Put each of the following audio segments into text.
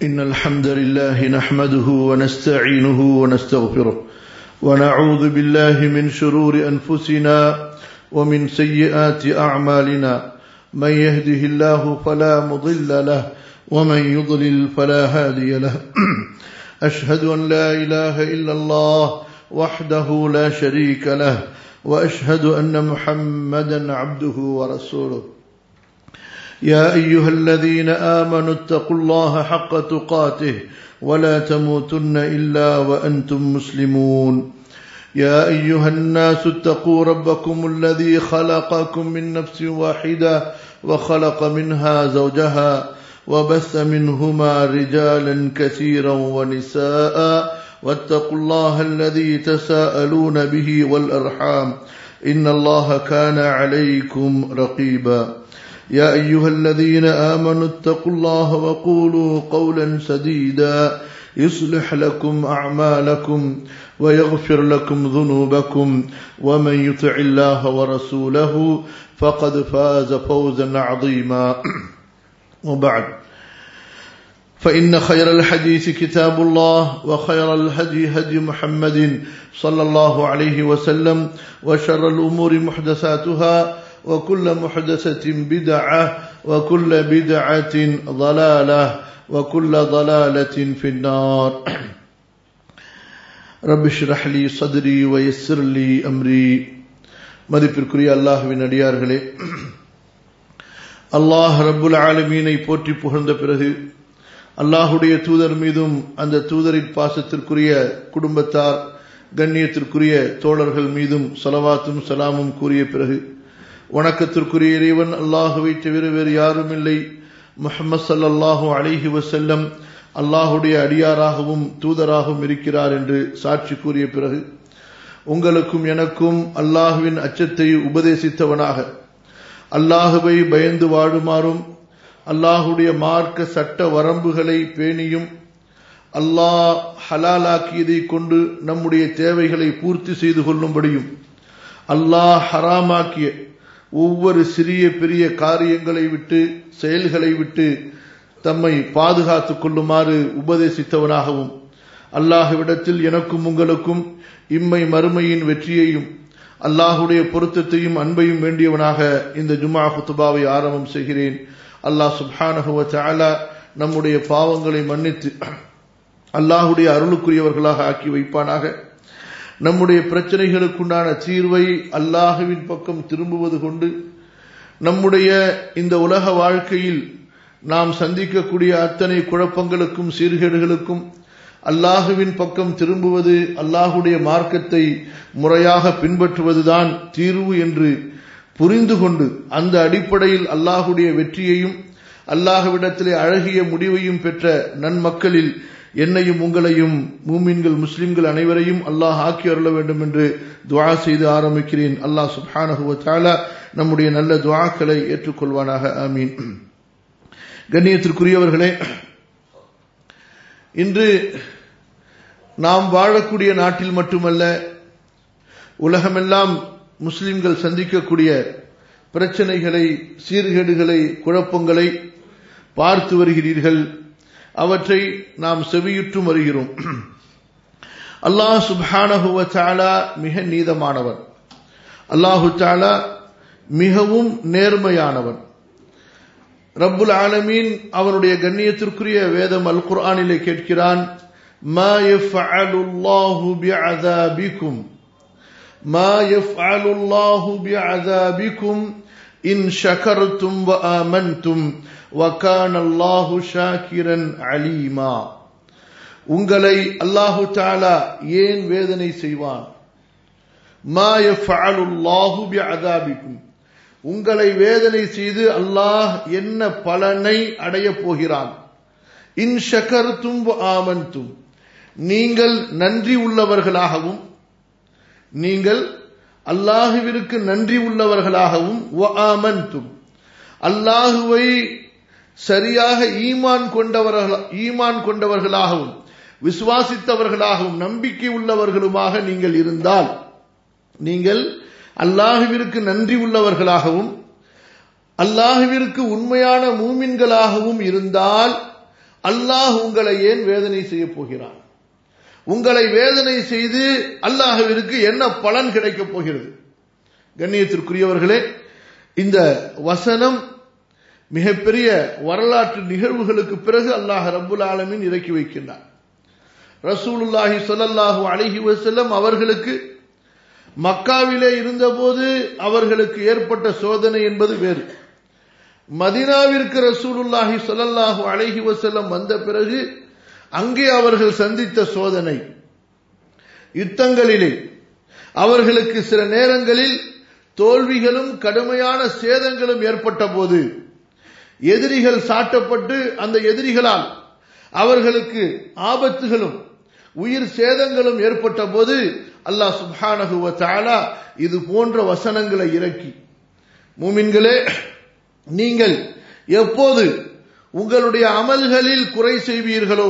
إن الحمد لله نحمده ونستعينه ونستغفره ونعوذ بالله من شرور أنفسنا ومن سيئات أعمالنا من يهده الله فلا مضل له ومن يضلل فلا هادي له أشهد أن لا إله إلا الله وحده لا شريك له وأشهد أن محمدا عبده ورسوله يا أيها الذين آمنوا اتقوا الله حق تقاته ولا تموتن إلا وأنتم مسلمون يا أيها الناس اتقوا ربكم الذي خلقكم من نفس واحدة وخلق منها زوجها وبث منهما رجالا كثيرا ونساء واتقوا الله الذي تساءلون به والأرحام إن الله كان عليكم رقيبا يا أيها الذين آمنوا اتقوا الله وقولوا قولا سديدا يصلح لكم أعمالكم ويغفر لكم ذنوبكم ومن يطع الله ورسوله فقد فاز فوزا عظيما وبعد فإن خير الحديث كتاب الله وخير الهدي هدي محمد صلى الله عليه وسلم وشر الأمور محدثاتها وكل محدثة بدعة وكل بدعة ضلالة وكل ضلالة في النار رب اشرح لي صدري ويسر لي أمري மதிப்பிற்குரிய அல்லாஹுவின் அடியார்களே அல்லாஹ் ரப்புல் ஆலமீனை போற்றி புகழ்ந்த பிறகு அல்லாஹுடைய தூதர் மீதும் அந்த தூதரின் பாசத்திற்குரிய குடும்பத்தார் கண்ணியத்திற்குரிய தோழர்கள் மீதும் சலவாத்தும் சலாமும் கூறிய பிறகு வணக்கத்திற்குரிய இறைவன் அல்லாஹுவை தவிர வேறு யாரும் இல்லை முகமது சல்லாஹூ அலிஹி வசல்லம் அல்லாஹுடைய அடியாராகவும் தூதராகவும் இருக்கிறார் என்று சாட்சி கூறிய பிறகு உங்களுக்கும் எனக்கும் அல்லாஹுவின் அச்சத்தை உபதேசித்தவனாக அல்லாஹுவை பயந்து வாழுமாறும் அல்லாஹுடைய மார்க்க சட்ட வரம்புகளை பேணியும் அல்லாஹ் ஹலாலாக்கியதை கொண்டு நம்முடைய தேவைகளை பூர்த்தி செய்து கொள்ளும்படியும் அல்லாஹ் ஹராமாக்கிய ஒவ்வொரு சிறிய பெரிய காரியங்களை விட்டு செயல்களை விட்டு தம்மை பாதுகாத்துக் கொள்ளுமாறு உபதேசித்தவனாகவும் அல்லாஹுவிடத்தில் எனக்கும் உங்களுக்கும் இம்மை மறுமையின் வெற்றியையும் அல்லாஹுடைய பொருத்தத்தையும் அன்பையும் வேண்டியவனாக இந்த ஜுமா குத்துபாவை ஆரம்பம் செய்கிறேன் அல்லாஹ் சுப்ஹானஹுவ தாலா நம்முடைய பாவங்களை மன்னித்து அல்லாஹுடைய அருளுக்குரியவர்களாக ஆக்கி வைப்பானாக நம்முடைய பிரச்சனைகளுக்குண்டான தீர்வை அல்லாஹுவின் பக்கம் திரும்புவது கொண்டு நம்முடைய இந்த உலக வாழ்க்கையில் நாம் சந்திக்கக்கூடிய அத்தனை குழப்பங்களுக்கும் சீர்கேடுகளுக்கும் அல்லாஹுவின் பக்கம் திரும்புவது அல்லாஹுடைய மார்க்கத்தை முறையாக பின்பற்றுவதுதான் தீர்வு என்று புரிந்து கொண்டு அந்த அடிப்படையில் அல்லாஹுடைய வெற்றியையும் அல்லாஹுவிடத்திலே அழகிய முடிவையும் பெற்ற நன்மக்களில் என்னையும் உங்களையும் மூமின்கள் முஸ்லிம்கள் அனைவரையும் அல்லாஹ் ஆக்கி அருள வேண்டும் என்று துவா செய்து ஆரம்பிக்கிறேன் அல்லாஹ் சுப்ஹானஹுவ தாலா நம்முடைய நல்ல துவாக்களை ஏற்றுக்கொள்வானாக ஆமீன் கண்ணியத்திற்குரியவர்களே இன்று நாம் வாழக்கூடிய நாட்டில் மட்டுமல்ல உலகமெல்லாம் முஸ்லிம்கள் சந்திக்கக்கூடிய பிரச்சனைகளை சீர்கேடுகளை குழப்பங்களை பார்த்து வருகிறீர்கள் அவற்றை நாம் செவியுற்றும் வருகிறோம் அல்லாஹ் சுபானஹுவ தாலா மிக நீதமானவன் அல்லாஹு தாலா மிகவும் நேர்மையானவன் ரப்புல் ஆலமீன் அவனுடைய கண்ணியத்திற்குரிய வேதம் அல் குர்ஆனிலே கேட்கிறான் ما يفعل الله بعذابكم ما يفعل الله بعذابكم إن شكرتم وآمنتم وكان الله شاكرا عليما உங்களை அல்லாஹு தாலா ஏன் வேதனை செய்வான் மா யஃபஅலு அல்லாஹு பிஅதாபிக்கும் உங்களை வேதனை செய்து அல்லாஹ் என்ன பலனை அடைய போகிறான் இன் ஷகர்த்தும் ஆமன்தும் நீங்கள் நன்றி உள்ளவர்களாகவும் நீங்கள் அல்லாஹுவிற்கு நன்றி உள்ளவர்களாகவும் ஆமன்தும் அல்லாஹுவை சரியாக ஈமான் கொண்டவர்கள் ஈமான் கொண்டவர்களாகவும் விசுவாசித்தவர்களாகவும் நம்பிக்கை உள்ளவர்களுமாக நீங்கள் இருந்தால் நீங்கள் அல்லாஹுவிற்கு நன்றி உள்ளவர்களாகவும் அல்லாஹுவிற்கு உண்மையான மூமின்களாகவும் இருந்தால் அல்லாஹ் உங்களை ஏன் வேதனை செய்ய போகிறான் உங்களை வேதனை செய்து அல்லாஹுவிற்கு என்ன பலன் கிடைக்கப் போகிறது கண்ணியத்திற்குரியவர்களே இந்த வசனம் மிகப்பெரிய வரலாற்று நிகழ்வுகளுக்கு பிறகு அல்லாஹ் ரப்புல் ஆலமின் இறக்கி வைக்கின்றார் ரசூலுல்லாஹி சொல்லல்லாஹு அழகி வசல்லம் அவர்களுக்கு மக்காவிலே இருந்தபோது அவர்களுக்கு ஏற்பட்ட சோதனை என்பது வேறு மதினாவிற்கு ரசூலுல்லாஹி சொல்லல்லாஹு அழகி வசல்லம் வந்த பிறகு அங்கே அவர்கள் சந்தித்த சோதனை யுத்தங்களிலே அவர்களுக்கு சில நேரங்களில் தோல்விகளும் கடுமையான சேதங்களும் ஏற்பட்ட போது எதிரிகள் சாட்டப்பட்டு அந்த எதிரிகளால் அவர்களுக்கு ஆபத்துகளும் உயிர் சேதங்களும் ஏற்பட்ட போது அல்லாஹ் சுப்ஹானஹுவ தாலா இது போன்ற வசனங்களை இறக்கி மூமின்களே நீங்கள் எப்போது உங்களுடைய அமல்களில் குறை செய்வீர்களோ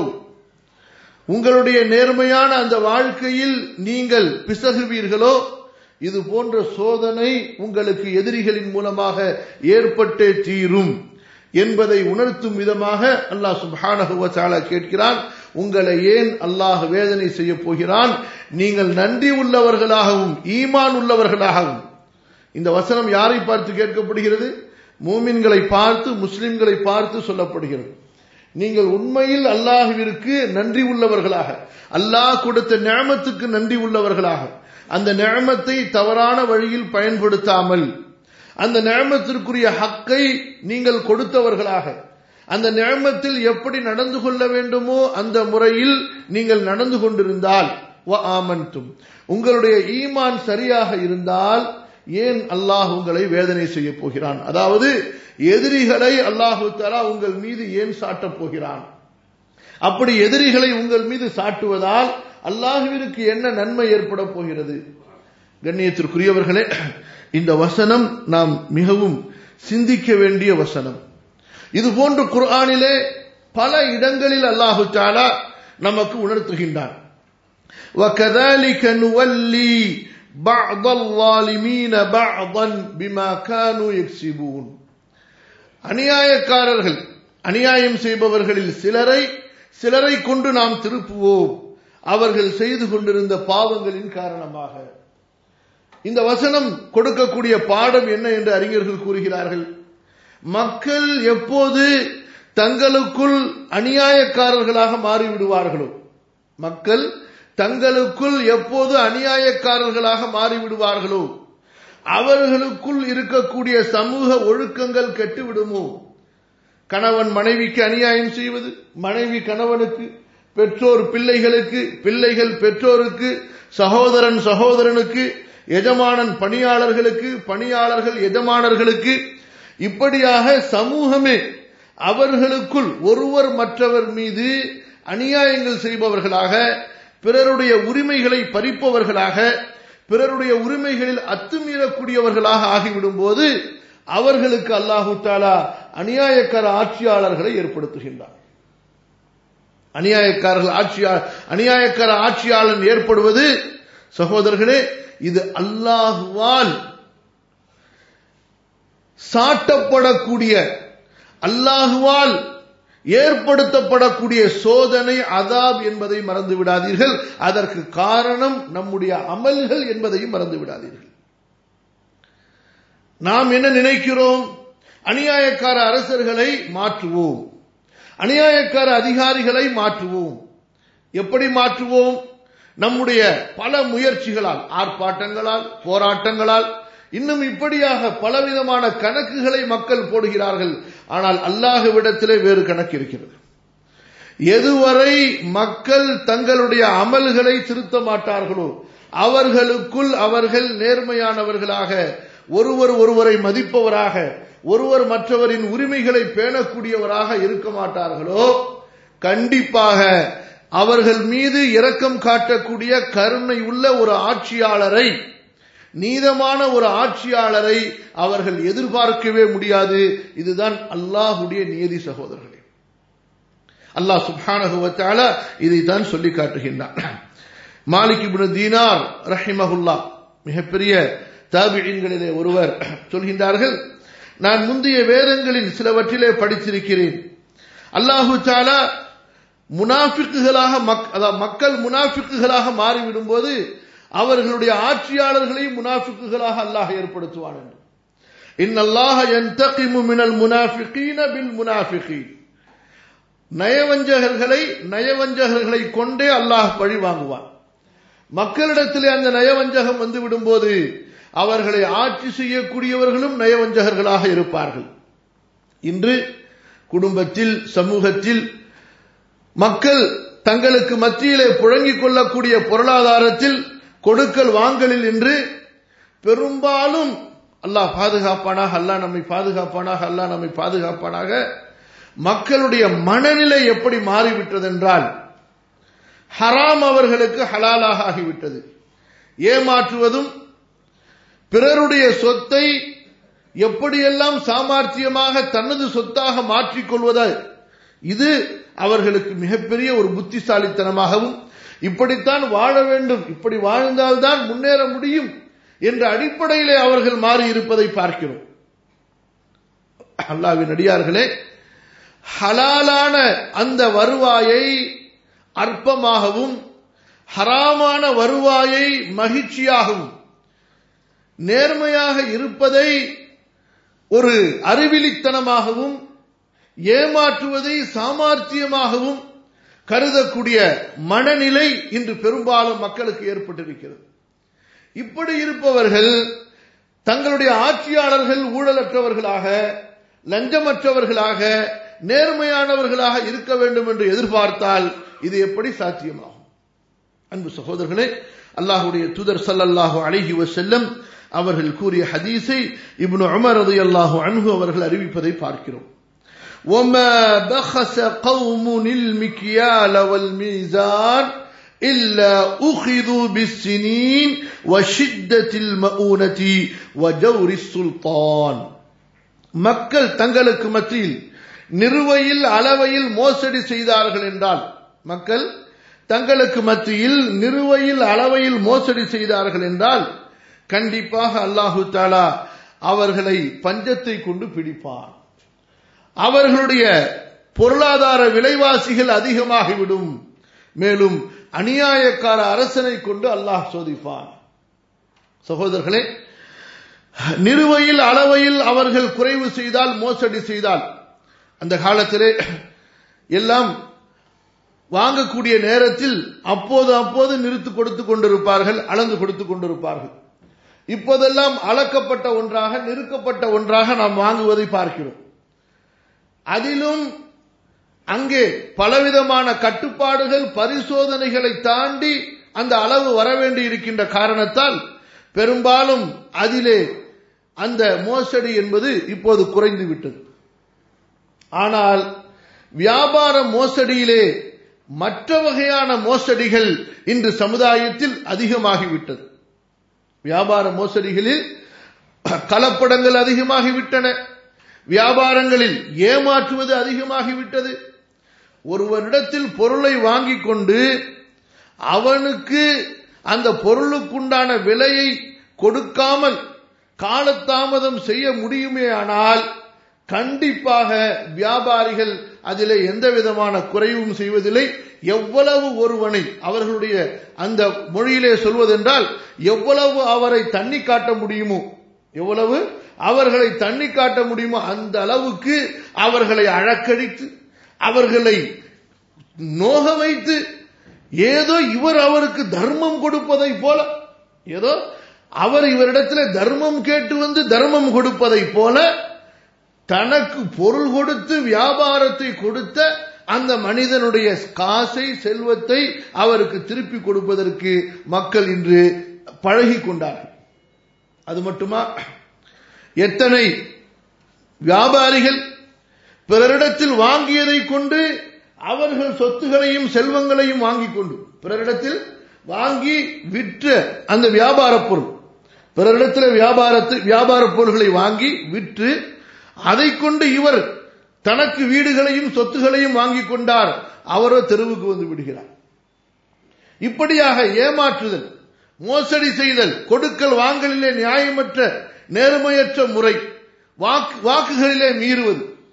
உங்களுடைய நேர்மையான அந்த வாழ்க்கையில் நீங்கள் பிசகுவீர்களோ இது போன்ற சோதனை உங்களுக்கு எதிரிகளின் மூலமாக ஏற்பட்டே தீரும் என்பதை உணர்த்தும் விதமாக அல்லாஹ் சுப்ஹானஹுவ தாலா கேட்கிறான் உங்களை ஏன் அல்லாஹ் வேதனை செய்ய போகிறான் நீங்கள் நன்றி உள்ளவர்களாகவும் ஈமான் உள்ளவர்களாகவும் இந்த வசனம் யாரை பார்த்து கேட்கப்படுகிறது மூமின்களை பார்த்து முஸ்லிம்களை பார்த்து சொல்லப்படுகிறது நீங்கள் உண்மையில் அல்லாஹுவிற்கு நன்றி உள்ளவர்களாக அல்லாஹ் கொடுத்த ஞாமத்துக்கு நன்றி உள்ளவர்களாக அந்த ஞாமத்தை தவறான வழியில் பயன்படுத்தாமல் அந்த ஞாமத்திற்குரிய ஹக்கை நீங்கள் கொடுத்தவர்களாக அந்த நியமத்தில் எப்படி நடந்து கொள்ள வேண்டுமோ அந்த முறையில் நீங்கள் நடந்து கொண்டிருந்தால் ஆமன்தும் உங்களுடைய ஈமான் சரியாக இருந்தால் ஏன் அல்லாஹ் உங்களை வேதனை செய்ய போகிறான் அதாவது எதிரிகளை அல்லாஹு தலா உங்கள் மீது ஏன் சாட்டப் போகிறான் அப்படி எதிரிகளை உங்கள் மீது சாட்டுவதால் அல்லாஹுவிற்கு என்ன நன்மை ஏற்பட போகிறது கண்ணியத்திற்குரியவர்களே இந்த வசனம் நாம் மிகவும் சிந்திக்க வேண்டிய வசனம் இது போன்று குர்ஆனிலே பல இடங்களில் அல்லாஹு தாலா நமக்கு உணர்த்துகின்றான் وَكَذَلِكَ نُوَلِّي بَعْضَ الظَّالِمِينَ بَعْضًا بِمَا كَانُوا يَكْسِبُونَ அநியாயக்காரர்கள் அநியாயம் செய்பவர்களில் சிலரை சிலரை கொண்டு நாம் திருப்புவோம் அவர்கள் செய்து கொண்டிருந்த பாவங்களின் காரணமாக இந்த வசனம் கொடுக்கக்கூடிய பாடம் என்ன என்று அறிஞர்கள் கூறுகிறார்கள் மக்கள் எப்போது தங்களுக்குள் அநியாயக்காரர்களாக மாறிவிடுவார்களோ மக்கள் தங்களுக்குள் எப்போது அநியாயக்காரர்களாக மாறிவிடுவார்களோ அவர்களுக்குள் இருக்கக்கூடிய சமூக ஒழுக்கங்கள் கெட்டுவிடுமோ கணவன் மனைவிக்கு அநியாயம் செய்வது மனைவி கணவனுக்கு பெற்றோர் பிள்ளைகளுக்கு பிள்ளைகள் பெற்றோருக்கு சகோதரன் சகோதரனுக்கு எஜமானன் பணியாளர்களுக்கு பணியாளர்கள் எஜமானர்களுக்கு இப்படியாக சமூகமே அவர்களுக்குள் ஒருவர் மற்றவர் மீது அநியாயங்கள் செய்பவர்களாக பிறருடைய உரிமைகளை பறிப்பவர்களாக பிறருடைய உரிமைகளில் அத்துமீறக்கூடியவர்களாக ஆகிவிடும் போது அவர்களுக்கு அல்லாஹு தாலா அநியாயக்கார ஆட்சியாளர்களை ஏற்படுத்துகின்றார் அநியாயக்காரர்கள் ஆட்சியாளர் அநியாயக்கார ஆட்சியாளன் ஏற்படுவது சகோதரர்களே இது அல்லாஹுவால் சாட்டப்படக்கூடிய அல்லாஹுவால் ஏற்படுத்தப்படக்கூடிய சோதனை அதாப் என்பதை மறந்து விடாதீர்கள் அதற்கு காரணம் நம்முடைய அமல்கள் என்பதையும் மறந்து விடாதீர்கள் நாம் என்ன நினைக்கிறோம் அநியாயக்கார அரசர்களை மாற்றுவோம் அநியாயக்கார அதிகாரிகளை மாற்றுவோம் எப்படி மாற்றுவோம் நம்முடைய பல முயற்சிகளால் ஆர்ப்பாட்டங்களால் போராட்டங்களால் இன்னும் இப்படியாக பலவிதமான கணக்குகளை மக்கள் போடுகிறார்கள் ஆனால் அல்லாஹுவிடத்திலே வேறு கணக்கு இருக்கிறது எதுவரை மக்கள் தங்களுடைய அமல்களை திருத்த மாட்டார்களோ அவர்களுக்குள் அவர்கள் நேர்மையானவர்களாக ஒருவர் ஒருவரை மதிப்பவராக ஒருவர் மற்றவரின் உரிமைகளை பேணக்கூடியவராக இருக்க மாட்டார்களோ கண்டிப்பாக அவர்கள் மீது இரக்கம் காட்டக்கூடிய கருணை உள்ள ஒரு ஆட்சியாளரை நீதமான ஒரு ஆட்சியாளரை அவர்கள் எதிர்பார்க்கவே முடியாது இதுதான் அல்லாஹுடைய நியதி சகோதரர்களே அல்லாஹ் சுப்ஹானகுவத்தால இதைத்தான் சொல்லி காட்டுகின்றான் மாலிக் இப்னு தீனார் ரஹிமஹுல்லா மிகப்பெரிய தாபிகளிலே ஒருவர் சொல்கின்றார்கள் நான் முந்தைய வேதங்களின் சிலவற்றிலே படித்திருக்கிறேன் அல்லாஹு தாலா முனாஃபிக்குகளாக மக் அதாவது மக்கள் முனாஃபிக்குகளாக மாறிவிடும் போது அவர்களுடைய ஆட்சியாளர்களையும் முனாஃபிக்குகளாக அல்லாஹ் ஏற்படுத்துவான் என்று இன்னல்லாஹ யன்தகிமு மினல் முனாஃபிகீன பில் முனாஃபிகீன் நயவஞ்சகர்களை நயவஞ்சகர்களை கொண்டே அல்லாஹ் பழி வாங்குவான் மக்களிடத்திலே அந்த நயவஞ்சகம் வந்து விடும்போது அவர்களை ஆட்சி செய்யக்கூடியவர்களும் நயவஞ்சகர்களாக இருப்பார்கள் இன்று குடும்பத்தில் சமூகத்தில் மக்கள் தங்களுக்கு மத்தியிலே புழங்கிக் கொள்ளக்கூடிய பொருளாதாரத்தில் கொடுக்கல் வாங்கலில் இன்று பெரும்பாலும் அல்லாஹ் பாதுகாப்பானாக அல்லாஹ் நம்மை பாதுகாப்பானாக அல்லாஹ் நம்மை பாதுகாப்பானாக மக்களுடைய மனநிலை எப்படி மாறிவிட்டது என்றால் ஹராம் அவர்களுக்கு ஹலாலாக ஆகிவிட்டது ஏமாற்றுவதும் பிறருடைய சொத்தை எப்படியெல்லாம் சாமர்த்தியமாக தனது சொத்தாக மாற்றிக்கொள்வத இது அவர்களுக்கு மிகப்பெரிய ஒரு புத்திசாலித்தனமாகவும் இப்படித்தான் வாழ வேண்டும் இப்படி வாழ்ந்தால்தான் முன்னேற முடியும் என்ற அடிப்படையிலே அவர்கள் மாறி இருப்பதை பார்க்கிறோம் அல்லாவின் அடியார்களே ஹலாலான அந்த வருவாயை அற்பமாகவும் ஹராமான வருவாயை மகிழ்ச்சியாகவும் நேர்மையாக இருப்பதை ஒரு அறிவிலித்தனமாகவும் ஏமாற்றுவதை சாமர்த்தியமாகவும் கருதக்கூடிய மனநிலை இன்று பெரும்பாலும் மக்களுக்கு ஏற்பட்டிருக்கிறது இப்படி இருப்பவர்கள் தங்களுடைய ஆட்சியாளர்கள் ஊழலற்றவர்களாக லஞ்சமற்றவர்களாக நேர்மையானவர்களாக இருக்க வேண்டும் என்று எதிர்பார்த்தால் இது எப்படி சாத்தியமாகும் அன்பு சகோதரர்களே அல்லாஹுடைய தூதர் சல்லல்லாஹு அழகி செல்லம் அவர்கள் கூறிய ஹதீஸை இப்னு உமர் ரலியல்லாஹு அன்ஹு அவர்கள் அறிவிப்பதை பார்க்கிறோம் وما بخس قوم المكيال والميزان إلا أخذوا بالسنين وشدة المؤونة وجور السلطان மக்கள் தங்களுக்கு மத்தியில் நிறுவையில் அளவையில் மோசடி செய்தார்கள் என்றால் மக்கள் தங்களுக்கு மத்தியில் நிறுவையில் அளவையில் மோசடி செய்தார்கள் என்றால் கண்டிப்பாக அல்லாஹு தாலா அவர்களை பஞ்சத்தை கொண்டு பிடிப்பான் அவர்களுடைய பொருளாதார விலைவாசிகள் அதிகமாகிவிடும் மேலும் அநியாயக்கார அரசனை கொண்டு அல்லாஹ் சோதிப்பான் சகோதரர்களே நிறுவையில் அளவையில் அவர்கள் குறைவு செய்தால் மோசடி செய்தால் அந்த காலத்திலே எல்லாம் வாங்கக்கூடிய நேரத்தில் அப்போது அப்போது நிறுத்து கொடுத்து கொண்டிருப்பார்கள் அளந்து கொடுத்து கொண்டிருப்பார்கள் இப்போதெல்லாம் அளக்கப்பட்ட ஒன்றாக நிறுக்கப்பட்ட ஒன்றாக நாம் வாங்குவதை பார்க்கிறோம் அதிலும் அங்கே பலவிதமான கட்டுப்பாடுகள் பரிசோதனைகளை தாண்டி அந்த அளவு வர வேண்டி இருக்கின்ற காரணத்தால் பெரும்பாலும் அதிலே அந்த மோசடி என்பது இப்போது குறைந்து விட்டது ஆனால் வியாபார மோசடியிலே மற்ற வகையான மோசடிகள் இன்று சமுதாயத்தில் அதிகமாகிவிட்டது வியாபார மோசடிகளில் கலப்படங்கள் அதிகமாகிவிட்டன வியாபாரங்களில் ஏமாற்றுவது அதிகமாகிவிட்டது ஒருவரிடத்தில் பொருளை வாங்கிக் கொண்டு அவனுக்கு அந்த பொருளுக்குண்டான விலையை கொடுக்காமல் காலதாமதம் செய்ய முடியுமே ஆனால் கண்டிப்பாக வியாபாரிகள் அதிலே எந்த விதமான குறைவும் செய்வதில்லை எவ்வளவு ஒருவனை அவர்களுடைய அந்த மொழியிலே சொல்வதென்றால் எவ்வளவு அவரை தண்ணி காட்ட முடியுமோ எவ்வளவு அவர்களை தண்ணி காட்ட முடியுமோ அந்த அளவுக்கு அவர்களை அழக்கடித்து அவர்களை நோக வைத்து ஏதோ இவர் அவருக்கு தர்மம் கொடுப்பதை போல ஏதோ அவர் இவரிடத்தில் தர்மம் கேட்டு வந்து தர்மம் கொடுப்பதை போல தனக்கு பொருள் கொடுத்து வியாபாரத்தை கொடுத்த அந்த மனிதனுடைய காசை செல்வத்தை அவருக்கு திருப்பி கொடுப்பதற்கு மக்கள் இன்று பழகி கொண்டார்கள் அது மட்டுமா எத்தனை வியாபாரிகள் பிறரிடத்தில் வாங்கியதை கொண்டு அவர்கள் சொத்துகளையும் செல்வங்களையும் வாங்கிக் கொண்டு பிறரிடத்தில் வாங்கி விற்ற அந்த வியாபார பொருள் பிறரிடத்தில் வியாபாரத்து வியாபார பொருள்களை வாங்கி விற்று அதை கொண்டு இவர் தனக்கு வீடுகளையும் சொத்துகளையும் வாங்கி கொண்டார் அவரோ தெருவுக்கு வந்து விடுகிறார் இப்படியாக ஏமாற்றுதல் மோசடி செய்தல் கொடுக்கல் வாங்கலிலே நியாயமற்ற நேர்மையற்ற முறை வாக்கு வாக்குகளிலே மீறுவது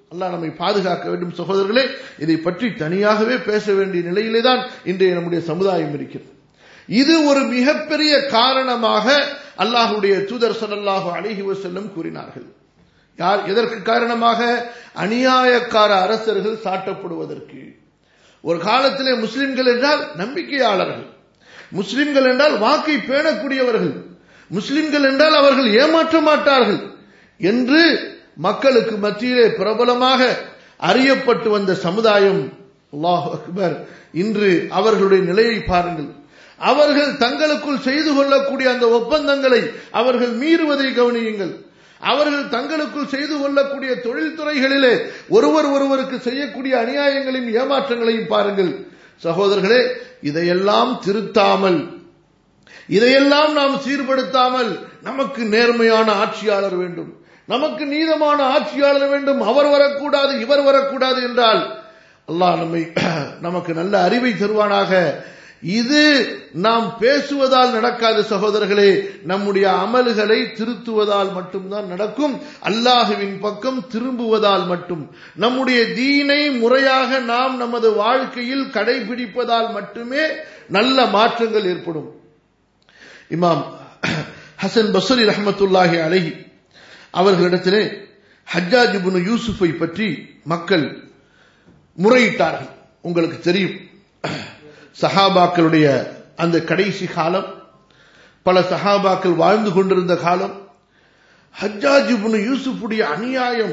அல்லாஹ் நம்மை பாதுகாக்க வேண்டும் சகோதரர்களே இதை பற்றி தனியாகவே பேச வேண்டிய நிலையிலே தான் இன்றைய நம்முடைய சமுதாயம் இருக்கிறது இது ஒரு மிகப்பெரிய காரணமாக அல்லாஹுடைய தூதர் ஸல்லல்லாஹு அலைஹி வஸல்லம் கூறினார்கள் யார் எதற்கு காரணமாக அநியாயக்கார அரசர்கள் சாட்டப்படுவதற்கு ஒரு காலத்திலே முஸ்லிம்கள் என்றால் நம்பிக்கையாளர்கள் முஸ்லிம்கள் என்றால் வாக்கை பேணக்கூடியவர்கள் முஸ்லிம்கள் என்றால் அவர்கள் ஏமாற்ற மாட்டார்கள் என்று மக்களுக்கு மத்தியிலே பிரபலமாக அறியப்பட்டு வந்த சமுதாயம் அல்லாஹ் அக்பர் இன்று அவர்களுடைய நிலையை பாருங்கள் அவர்கள் தங்களுக்குள் செய்து கொள்ளக்கூடிய அந்த ஒப்பந்தங்களை அவர்கள் மீறுவதை கவனியுங்கள் அவர்கள் தங்களுக்குள் செய்து கொள்ளக்கூடிய தொழில்துறைகளிலே ஒருவர் ஒருவருக்கு செய்யக்கூடிய அநியாயங்களையும் ஏமாற்றங்களையும் பாருங்கள் சகோதரர்களே இதையெல்லாம் திருத்தாமல் இதையெல்லாம் நாம் சீர்படுத்தாமல் நமக்கு நேர்மையான ஆட்சியாளர் வேண்டும் நமக்கு நீதமான ஆட்சியாளர் வேண்டும் அவர் வரக்கூடாது இவர் வரக்கூடாது என்றால் அல்லாஹ் நம்மை நமக்கு நல்ல அறிவை தருவானாக இது நாம் பேசுவதால் நடக்காது சகோதரர்களே நம்முடைய அமல்களை திருத்துவதால் மட்டும்தான் நடக்கும் அல்லாஹுவின் பக்கம் திரும்புவதால் மட்டும் நம்முடைய தீனை முறையாக நாம் நமது வாழ்க்கையில் கடைபிடிப்பதால் மட்டுமே நல்ல மாற்றங்கள் ஏற்படும் இமாம் ஹசன் பசரி ரஹமத்துல்லாஹி அலஹி அவர்களிடத்திலே ஹஜ்ஜாஜ் இப்னு யூசுஃபை பற்றி மக்கள் முறையிட்டார்கள் உங்களுக்கு தெரியும் சஹாபாக்களுடைய அந்த கடைசி காலம் பல சஹாபாக்கள் வாழ்ந்து கொண்டிருந்த காலம் ஹஜ்ஜாஜ் இப்னு யூசுஃபுடைய அநியாயம்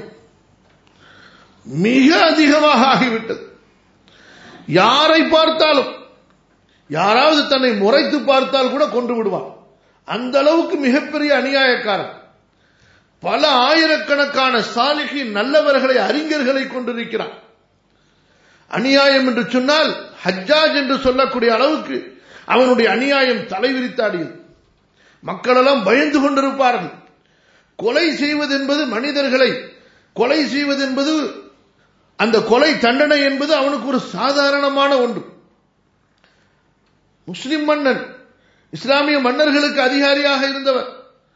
மிக அதிகமாக ஆகிவிட்டது யாரை பார்த்தாலும் யாராவது தன்னை முறைத்து பார்த்தால் கூட கொண்டு விடுவான் அந்த அளவுக்கு மிகப்பெரிய அநியாயக்காரன் பல ஆயிரக்கணக்கான சாலிகி நல்லவர்களை அறிஞர்களை கொண்டிருக்கிறான் அநியாயம் என்று சொன்னால் ஹஜ்ஜாஜ் என்று சொல்லக்கூடிய அளவுக்கு அவனுடைய அநியாயம் தலைவிரித்தாடியது மக்களெல்லாம் பயந்து கொண்டிருப்பார்கள் கொலை செய்வது என்பது மனிதர்களை கொலை செய்வது என்பது அந்த கொலை தண்டனை என்பது அவனுக்கு ஒரு சாதாரணமான ஒன்று முஸ்லிம் மன்னன் இஸ்லாமிய மன்னர்களுக்கு அதிகாரியாக இருந்தவர்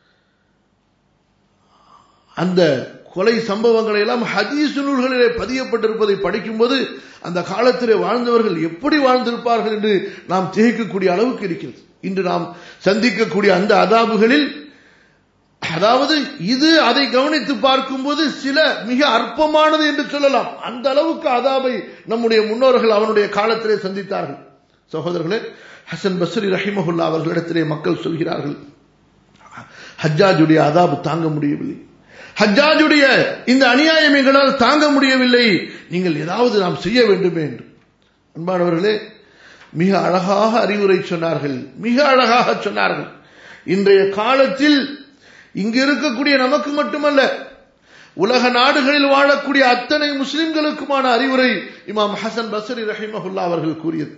அந்த கொலை சம்பவங்களை எல்லாம் ஹதீஸ் நூல்களிலே பதியப்பட்டிருப்பதை படிக்கும்போது அந்த காலத்திலே வாழ்ந்தவர்கள் எப்படி வாழ்ந்திருப்பார்கள் என்று நாம் திகைக்கக்கூடிய அளவுக்கு இருக்கிறது இன்று நாம் சந்திக்கக்கூடிய அந்த அதாபுகளில் அதாவது இது அதை கவனித்து பார்க்கும்போது சில மிக அற்பமானது என்று சொல்லலாம் அந்த அளவுக்கு அதாபை நம்முடைய முன்னோர்கள் அவனுடைய காலத்திலே சந்தித்தார்கள் சகோதரர்களே ஹசன் பஸ்ரி ரஹிமஹுல்லா அவர்களிடத்திலே மக்கள் சொல்கிறார்கள் ஹஜ்ஜாஜுடைய அதாபு தாங்க முடியவில்லை ஹஜ்ஜாஜுடைய இந்த அநியாயம் எங்களால் தாங்க முடியவில்லை நீங்கள் ஏதாவது நாம் செய்ய வேண்டுமே என்று அன்பானவர்களே மிக அழகாக அறிவுரை சொன்னார்கள் மிக அழகாக சொன்னார்கள் இன்றைய காலத்தில் இங்கு இருக்கக்கூடிய நமக்கு மட்டுமல்ல உலக நாடுகளில் வாழக்கூடிய அத்தனை முஸ்லிம்களுக்குமான அறிவுரை இமாம் ஹசன் பசரி ரஹிமஹுல்லா அவர்கள் கூறியது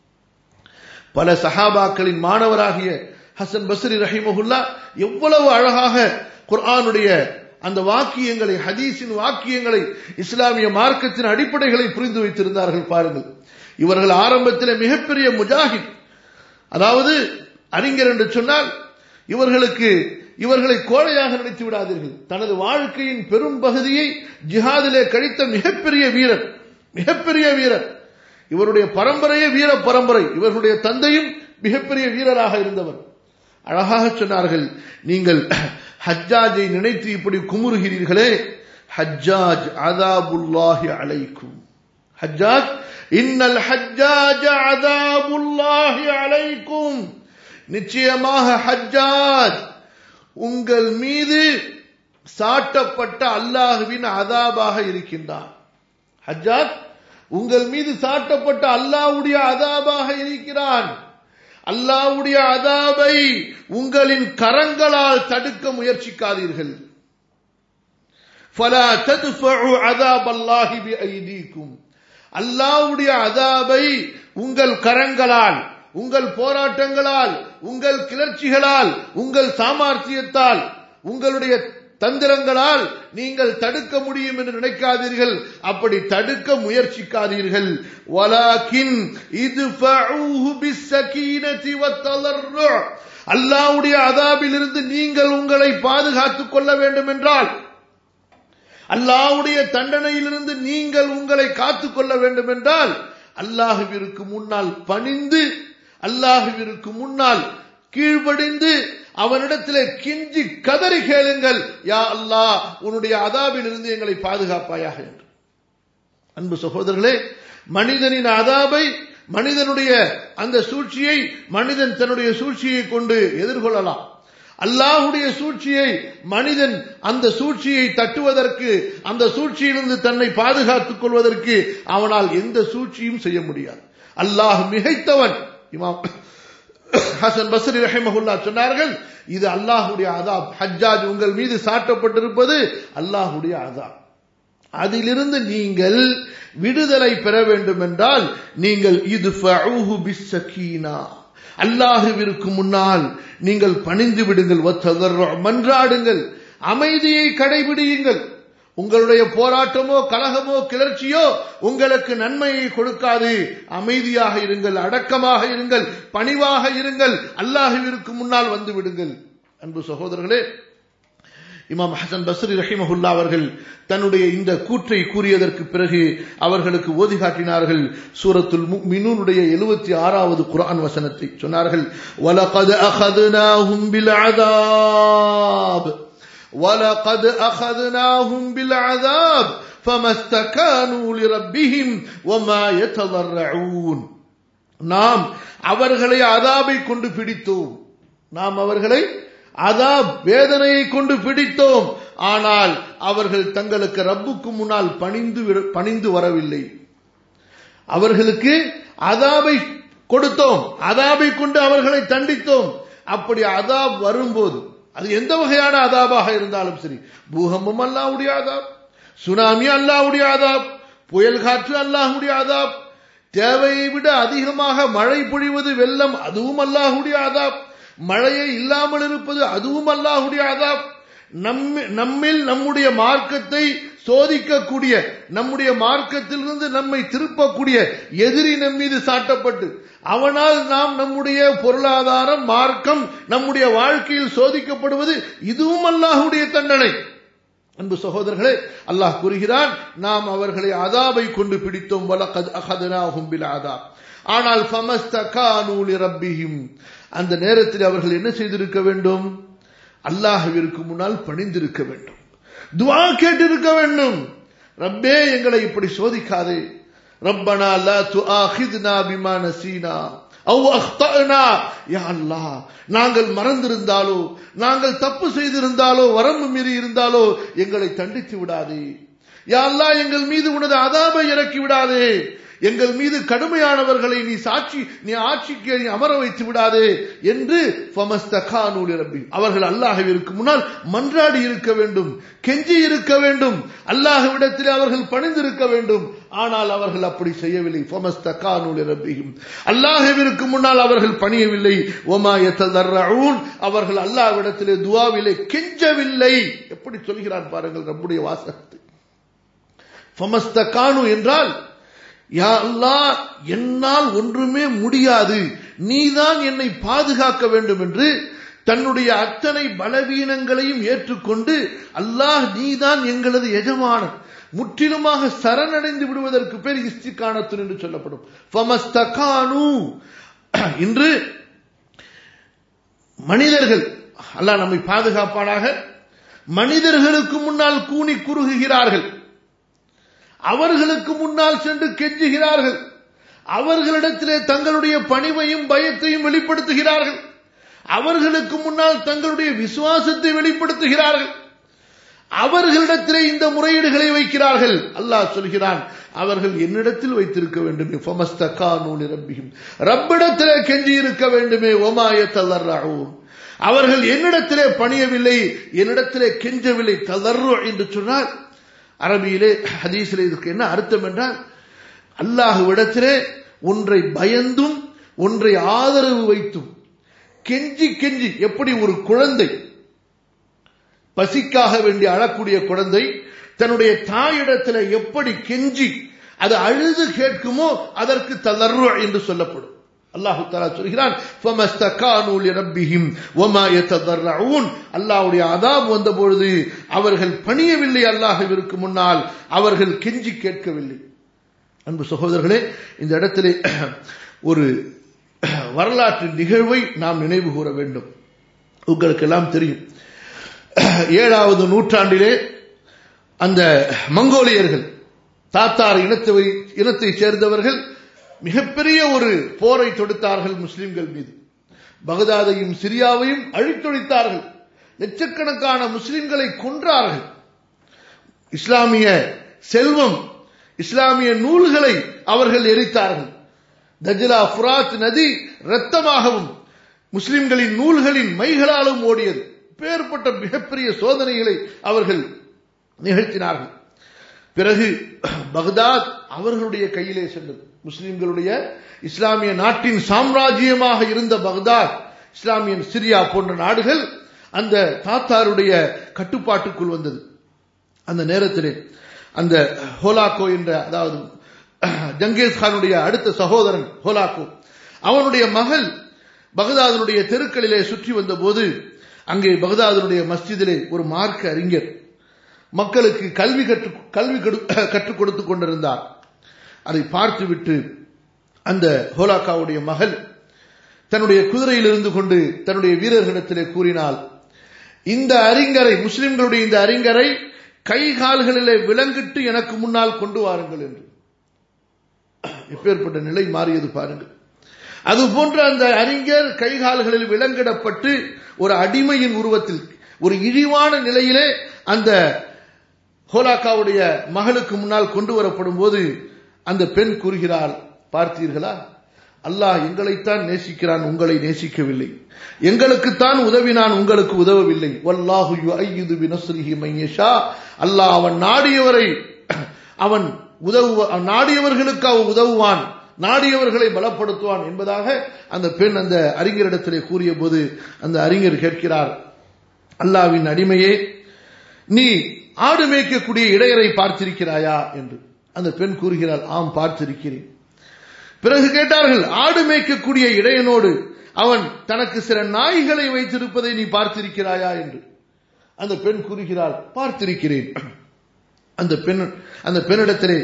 பல சஹாபாக்களின் மாணவராகிய ஹசன் பஸ்ரி ரஹிமஹுல்லா எவ்வளவு அழகாக குர்ஆனுடைய அந்த வாக்கியங்களை ஹதீஸின் வாக்கியங்களை இஸ்லாமிய மார்க்கத்தின் அடிப்படைகளை புரிந்து வைத்திருந்தார்கள் பாருங்கள் இவர்கள் ஆரம்பத்தில் மிகப்பெரிய முஜாஹித் அதாவது அறிஞர் என்று சொன்னால் இவர்களுக்கு இவர்களை கோழையாக நினைத்து விடாதீர்கள் தனது வாழ்க்கையின் பெரும் பகுதியை ஜிஹாதிலே கழித்த மிகப்பெரிய வீரர் மிகப்பெரிய வீரர் இவருடைய பரம்பரையே வீர பரம்பரை இவர்களுடைய தந்தையும் மிகப்பெரிய வீரராக இருந்தவர் அழகாக சொன்னார்கள் நீங்கள் ஹஜ்ஜாஜை நினைத்து இப்படி குமுறுகிறீர்களே ஹஜ்ஜாஜ் அதாபுல்லாஹி அலைக்கும் ஹஜ்ஜாஜ் இன்னல் ஹஜ்ஜாஜ் அதாபுல்லாஹி அலைக்கும் நிச்சயமாக ஹஜ்ஜாஜ் உங்கள் மீது சாட்டப்பட்ட அல்லாஹுவின் அதாபாக இருக்கின்றான் ஹஜ்ஜாஜ் உங்கள் மீது சாட்டப்பட்ட அல்லாவுடைய அதாபாக இருக்கிறான் அல்லாவுடைய அதாபை உங்களின் கரங்களால் தடுக்க முயற்சிக்காதீர்கள் فلا تدفعوا عذاب الله بأيديكم அல்லாவுடைய அதாபை உங்கள் கரங்களால் உங்கள் போராட்டங்களால் உங்கள் கிளர்ச்சிகளால் உங்கள் சாமர்த்தியத்தால் உங்களுடைய தந்திரங்களால் நீங்கள் தடுக்க முடியும் என்று நினைக்காதீர்கள் அப்படி தடுக்க முயற்சிக்காதீர்கள் வலாக்கின் இது அல்லாவுடைய அதாபிலிருந்து நீங்கள் உங்களை பாதுகாத்துக் கொள்ள வேண்டும் என்றால் அல்லாஹ்வுடைய தண்டனையிலிருந்து நீங்கள் உங்களை காத்துக் கொள்ள வேண்டும் என்றால் அல்லாஹுவிற்கு முன்னால் பணிந்து அல்லாஹுவிற்கு முன்னால் கீழ்ப்படிந்து அவனிடத்திலே கிஞ்சி கதறி கேளுங்கள் யா அல்லாஹ் உன்னுடைய அதாபிலிருந்து எங்களை பாதுகாப்பாயாக என்று அன்பு சகோதரர்களே மனிதனின் அதாபை மனிதனுடைய அந்த சூழ்ச்சியை மனிதன் தன்னுடைய சூழ்ச்சியை கொண்டு எதிர்கொள்ளலாம் அல்லாஹுடைய சூழ்ச்சியை மனிதன் அந்த சூழ்ச்சியை தட்டுவதற்கு அந்த சூழ்ச்சியிலிருந்து தன்னை பாதுகாத்துக் கொள்வதற்கு அவனால் எந்த சூழ்ச்சியும் செய்ய முடியாது அல்லாஹ் மிகைத்தவன் இமாம் ஹசன் பஸ்ரி ரஹிமஹுல்லா சொன்னார்கள் இது அல்லாஹுடைய அதாப் ஹஜ்ஜாஜ் உங்கள் மீது சாட்டப்பட்டிருப்பது அல்லாஹுடைய அதாப் அதிலிருந்து நீங்கள் விடுதலை பெற வேண்டும் என்றால் நீங்கள் இது பிஸ்ஸகீனா அல்லாஹுவிற்கு முன்னால் நீங்கள் பணிந்து விடுங்கள் மன்றாடுங்கள் அமைதியை கடைபிடியுங்கள் உங்களுடைய போராட்டமோ கலகமோ கிளர்ச்சியோ உங்களுக்கு நன்மையை கொடுக்காது அமைதியாக இருங்கள் அடக்கமாக இருங்கள் பணிவாக இருங்கள் அல்லாஹுவிற்கு முன்னால் வந்து விடுங்கள் அன்பு சகோதரர்களே இமாம் ஹசன் பஸ்ரி ரஹிமஹுல்லா அவர்கள் தன்னுடைய இந்த கூற்றை கூறியதற்கு பிறகு அவர்களுக்கு ஓதி காட்டினார்கள் சூரத்துல் மினூனுடைய எழுபத்தி ஆறாவது குரான் வசனத்தை சொன்னார்கள் وَلَقَدْ أَخَذْنَاهُمْ بِالْعَذَابِ وَلَقَدْ أَخَذْنَاهُمْ بِالْعَذَابِ فَمَا اسْتَكَانُوا لِرَبِّهِمْ وَمَا يَتَضَرَّعُونَ நாம் அவர்களை அதாபை கொண்டு பிடித்தோம் நாம் அவர்களை அதாப் வேதனையை கொண்டு பிடித்தோம் ஆனால் அவர்கள் தங்களுக்கு ரப்புக்கு முன்னால் பணிந்து பணிந்து வரவில்லை அவர்களுக்கு அதாபை கொடுத்தோம் அதாபை கொண்டு அவர்களை தண்டித்தோம் அப்படி அதாப் வரும்போது அது எந்த வகையான அதாபாக இருந்தாலும் சரி பூகம்பம் அல்லாவுடைய அதாப் சுனாமி அல்லாவுடைய அதாப் புயல் காற்று அல்லாஹுடைய அதாப் தேவையை விட அதிகமாக மழை பொழிவது வெள்ளம் அதுவும் அல்லாஹுடைய அதாப் மழையை இல்லாமல் இருப்பது அதுவும் அல்லாஹுடைய அதாப் நம்மில் நம்முடைய மார்க்கத்தை சோதிக்கக்கூடிய நம்முடைய மார்க்கத்திலிருந்து நம்மை திருப்பக்கூடிய எதிரி நம் மீது சாட்டப்பட்டு அவனால் நாம் நம்முடைய பொருளாதாரம் மார்க்கம் நம்முடைய வாழ்க்கையில் சோதிக்கப்படுவது இதுவும் அல்லாஹுடைய தண்டனை அன்பு சகோதரர்களே அல்லாஹ் கூறுகிறான் நாம் அவர்களை அதாபை கொண்டு பிடித்தோம் வலகத் அகதனாகும் பில் அதாப் ஆனால் ஃபமஸ்தகானூலி ரப்பிஹிம் அந்த நேரத்தில் அவர்கள் என்ன செய்திருக்க வேண்டும் அல்லாஹுவிற்கு முன்னால் பணிந்திருக்க வேண்டும் துவா கேட்டிருக்க வேண்டும் ரப்பே எங்களை இப்படி சோதிக்காதே ரப்பனா லா துஆஹித்னா பிமா நசீனா அவ் அஹ்தனா யா அல்லாஹ் நாங்கள் மறந்திருந்தாலோ நாங்கள் தப்பு செய்திருந்தாலோ வரம்பு மீறி இருந்தாலோ எங்களை தண்டித்து விடாதே யா அல்லாஹ் எங்கள் மீது உனது அதாபை இறக்கி விடாதே எங்கள் மீது கடுமையானவர்களை நீ சாட்சி நீ ஆட்சிக்கு நீ அமர வைத்து விடாதே என்று ரப்பி அவர்கள் அல்லாஹுவிற்கு முன்னால் மன்றாடி இருக்க வேண்டும் கெஞ்சி இருக்க வேண்டும் அல்லாஹுவிடத்தில் அவர்கள் பணிந்திருக்க வேண்டும் ஆனால் அவர்கள் அப்படி செய்யவில்லை ரப்பியும் அல்லாஹுவிற்கு முன்னால் அவர்கள் பணியவில்லை ஒமாயத்தர்ரூன் அவர்கள் அல்லாஹ்விடத்திலே துவாவிலே கெஞ்சவில்லை எப்படி சொல்கிறான் பாருங்கள் நம்முடைய வாசகத்தை ஃபமஸ்தகானு என்றால் யா அல்லா என்னால் ஒன்றுமே முடியாது நீதான் என்னை பாதுகாக்க வேண்டும் என்று தன்னுடைய அத்தனை பலவீனங்களையும் ஏற்றுக்கொண்டு அல்லாஹ் நீதான் எங்களது எஜமானன் முற்றிலுமாக சரணடைந்து விடுவதற்கு பேர் இஸ்திகானத்து என்று சொல்லப்படும் ஃபமஸ்தகானு இன்று மனிதர்கள் அல்லாஹ் நம்மை பாதுகாப்பானாக மனிதர்களுக்கு முன்னால் கூனி குறுகுகிறார்கள் அவர்களுக்கு முன்னால் சென்று கெஞ்சுகிறார்கள் அவர்களிடத்திலே தங்களுடைய பணிவையும் பயத்தையும் வெளிப்படுத்துகிறார்கள் அவர்களுக்கு முன்னால் தங்களுடைய விசுவாசத்தை வெளிப்படுத்துகிறார்கள் அவர்களிடத்திலே இந்த முறையீடுகளை வைக்கிறார்கள் அல்லாஹ் சொல்கிறான் அவர்கள் என்னிடத்தில் வைத்திருக்க வேண்டுமே ரப்பியும் ரப்பிடத்திலே கெஞ்சி இருக்க வேண்டுமே ஒமாய தளர்றாவும் அவர்கள் என்னிடத்திலே பணியவில்லை என்னிடத்திலே கெஞ்சவில்லை தளர்று என்று சொன்னால் அரபியிலே ஹதீஸில் இதுக்கு என்ன அர்த்தம் என்றால் அல்லாஹுவிடத்திலே ஒன்றை பயந்தும் ஒன்றை ஆதரவு வைத்தும் கெஞ்சி கெஞ்சி எப்படி ஒரு குழந்தை பசிக்காக வேண்டி அழக்கூடிய குழந்தை தன்னுடைய தாயிடத்தில் எப்படி கெஞ்சி அது அழுது கேட்குமோ அதற்கு தளர்வு என்று சொல்லப்படும் அல்லாஹு தாலா சொல்கிறான் فَمَسْتَكَانُوا لِرَبِّهِمْ وَمَا يَتَضَرَّعُونَ அல்லாஹ்வுடைய அதாப் வந்த பொழுது அவர்கள் பணியவில்லை அல்லாஹ்விற்கு முன்னால் அவர்கள் கெஞ்சி கேட்கவில்லை அன்பு சகோதரர்களே இந்த இடத்திலே ஒரு வரலாற்று நிகழ்வை நாம் நினைவு கூற வேண்டும் உங்களுக்கு எல்லாம் தெரியும் ஏழாவது நூற்றாண்டிலே அந்த மங்கோலியர்கள் தாத்தார் இனத்தை இனத்தை சேர்ந்தவர்கள் மிகப்பெரிய ஒரு போரை தொடுத்தார்கள் முஸ்லிம்கள் மீது பகதாதையும் சிரியாவையும் அழித்தொழித்தார்கள் லட்சக்கணக்கான முஸ்லிம்களை கொன்றார்கள் இஸ்லாமிய செல்வம் இஸ்லாமிய நூல்களை அவர்கள் எரித்தார்கள் தஜ்லா ஃபுராத் நதி இரத்தமாகவும் முஸ்லிம்களின் நூல்களின் மைகளாலும் ஓடியது பேர்பட்ட மிகப்பெரிய சோதனைகளை அவர்கள் நிகழ்த்தினார்கள் பிறகு பக்தாத் அவர்களுடைய கையிலே சென்றது முஸ்லிம்களுடைய இஸ்லாமிய நாட்டின் சாம்ராஜ்யமாக இருந்த பக்தாத் இஸ்லாமிய சிரியா போன்ற நாடுகள் அந்த தாத்தாருடைய கட்டுப்பாட்டுக்குள் வந்தது அந்த நேரத்திலே அந்த ஹோலாக்கோ என்ற அதாவது ஜங்கேஸ் கானுடைய அடுத்த சகோதரன் ஹோலாக்கோ அவனுடைய மகள் பகதாதனுடைய தெருக்களிலே சுற்றி வந்த போது அங்கே பகதாதனுடைய மஸ்ஜிதிலே ஒரு மார்க்க அறிஞர் மக்களுக்கு கல்வி கற்று கல்வி கற்றுக் கொடுத்துக் கொண்டிருந்தார் அதை பார்த்துவிட்டு அந்த ஹோலாக்காவுடைய மகள் தன்னுடைய குதிரையில் இருந்து கொண்டு தன்னுடைய வீரர்களிடத்திலே கூறினால் இந்த அறிஞரை முஸ்லிம்களுடைய இந்த அறிஞரை கை கால்களிலே விலங்கிட்டு எனக்கு முன்னால் கொண்டு வாருங்கள் என்று எப்பேற்பட்ட நிலை மாறியது பாருங்கள் அது போன்ற அந்த அறிஞர் கை கால்களில் விலங்கிடப்பட்டு ஒரு அடிமையின் உருவத்தில் ஒரு இழிவான நிலையிலே அந்த ஹோலாக்காவுடைய மகளுக்கு முன்னால் கொண்டு வரப்படும் போது அந்த பெண் கூறுகிறாள் பார்த்தீர்களா அல்லாஹ் எங்களைத்தான் நேசிக்கிறான் உங்களை நேசிக்கவில்லை எங்களுக்குத்தான் உதவினான் உங்களுக்கு உதவவில்லை வல்லாஹு யுஐயுது பினஸ்ரிஹி மையஷா அல்லாஹ் அவன் நாடியவரை அவன் உதவு நாடியவர்களுக்கு அவன் உதவுவான் நாடியவர்களை பலப்படுத்துவான் என்பதாக அந்த பெண் அந்த அறிஞரிடத்திலே கூறிய போது அந்த அறிஞர் கேட்கிறார் அல்லாவின் அடிமையே நீ ஆடு மேய்க்கக்கூடிய இடையரை பார்த்திருக்கிறாயா என்று அந்த பெண் கூறுகிறாள் ஆம் பார்த்திருக்கிறேன் பிறகு கேட்டார்கள் ஆடு மேய்க்கக்கூடிய இடையனோடு அவன் தனக்கு சில நாய்களை வைத்திருப்பதை நீ பார்த்திருக்கிறாயா என்று அந்த பெண் கூறுகிறாள் பார்த்திருக்கிறேன் அந்த பெண் அந்த பெண்ணிடத்திலே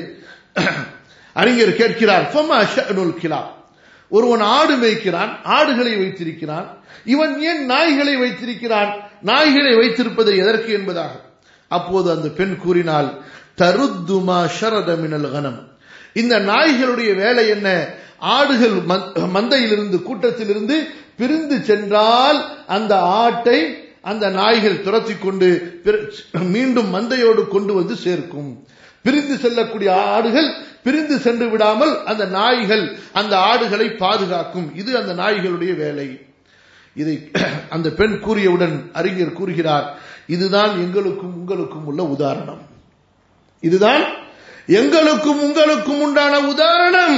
அறிஞர் கேட்கிறார் கிலா ஒருவன் ஆடு மேய்க்கிறான் ஆடுகளை வைத்திருக்கிறான் இவன் ஏன் நாய்களை வைத்திருக்கிறான் நாய்களை வைத்திருப்பது எதற்கு என்பதாக அப்போது அந்த பெண் கூறினால் தருத்துமா ஷரதமினல் கனம் இந்த நாய்களுடைய வேலை என்ன ஆடுகள் மந்தையிலிருந்து கூட்டத்திலிருந்து பிரிந்து சென்றால் அந்த ஆட்டை அந்த நாய்கள் துரத்தி கொண்டு மீண்டும் மந்தையோடு கொண்டு வந்து சேர்க்கும் பிரிந்து செல்லக்கூடிய ஆடுகள் பிரிந்து சென்று விடாமல் அந்த நாய்கள் அந்த ஆடுகளை பாதுகாக்கும் இது அந்த நாய்களுடைய வேலை இதை அந்த பெண் கூறியவுடன் அறிஞர் கூறுகிறார் இதுதான் எங்களுக்கும் உங்களுக்கும் உள்ள உதாரணம் இதுதான் எங்களுக்கும் உங்களுக்கும் உண்டான உதாரணம்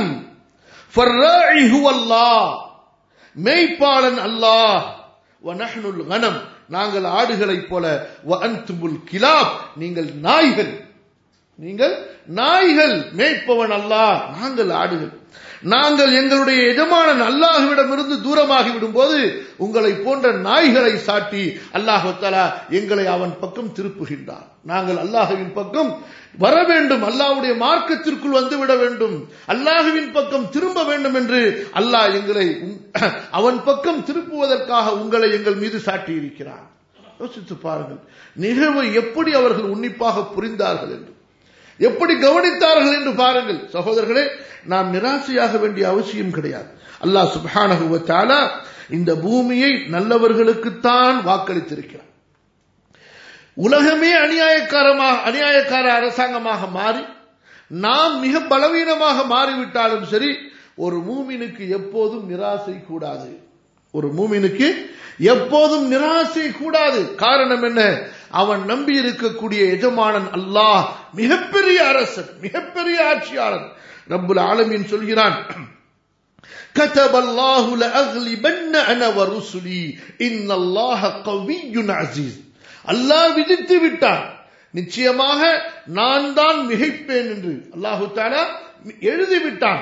மெய்ப்பாளன் அல்லாஹ் வனஹ்னுல் கனம் நாங்கள் ஆடுகளைப் போல வஅன்துமுல் கிலாப் நீங்கள் நாய்கள் நீங்கள் நாய்கள் மேய்ப்பவன் அல்லாஹ் நாங்கள் ஆடுகள் நாங்கள் எங்களுடைய எஜமானன் அல்லாஹுவிடமிருந்து தூரமாகி விடும்போது உங்களை போன்ற நாய்களை சாட்டி அல்லாஹாலா எங்களை அவன் பக்கம் திருப்புகின்றான் நாங்கள் அல்லாஹுவின் பக்கம் வர வேண்டும் அல்லாஹுடைய மார்க்கத்திற்குள் வந்து விட வேண்டும் அல்லாஹுவின் பக்கம் திரும்ப வேண்டும் என்று அல்லாஹ் எங்களை அவன் பக்கம் திருப்புவதற்காக உங்களை எங்கள் மீது சாட்டி இருக்கிறான் யோசித்து பாருங்கள் நிகழ்வை எப்படி அவர்கள் உன்னிப்பாக புரிந்தார்கள் என்று எப்படி கவனித்தார்கள் என்று பாருங்கள் சகோதரர்களே நாம் நிராசையாக வேண்டிய அவசியம் கிடையாது அல்லாஹ் சுபானகுவத்தாலா இந்த பூமியை நல்லவர்களுக்குத்தான் வாக்களித்திருக்கிறார் உலகமே அநியாயக்காரமாக அநியாயக்கார அரசாங்கமாக மாறி நாம் மிக பலவீனமாக மாறிவிட்டாலும் சரி ஒரு மூமினுக்கு எப்போதும் நிராசை கூடாது ஒரு மூமினுக்கு எப்போதும் நிராசை கூடாது காரணம் என்ன அவன் நம்பி இருக்கக்கூடிய எஜமானன் அல்லாஹ் மிகப்பெரிய அரசன் மிகப்பெரிய ஆட்சியாளன் ரப்புல் ஆலமீன் சொல்கிறான் كتب الله لأغلبن أنا ورسلي إن الله قوي عزيز அல்லாஹ் விதித்து விட்டான் நிச்சயமாக நான் தான் மிகைப்பேன் என்று அல்லாஹு தாலா எழுதிவிட்டான்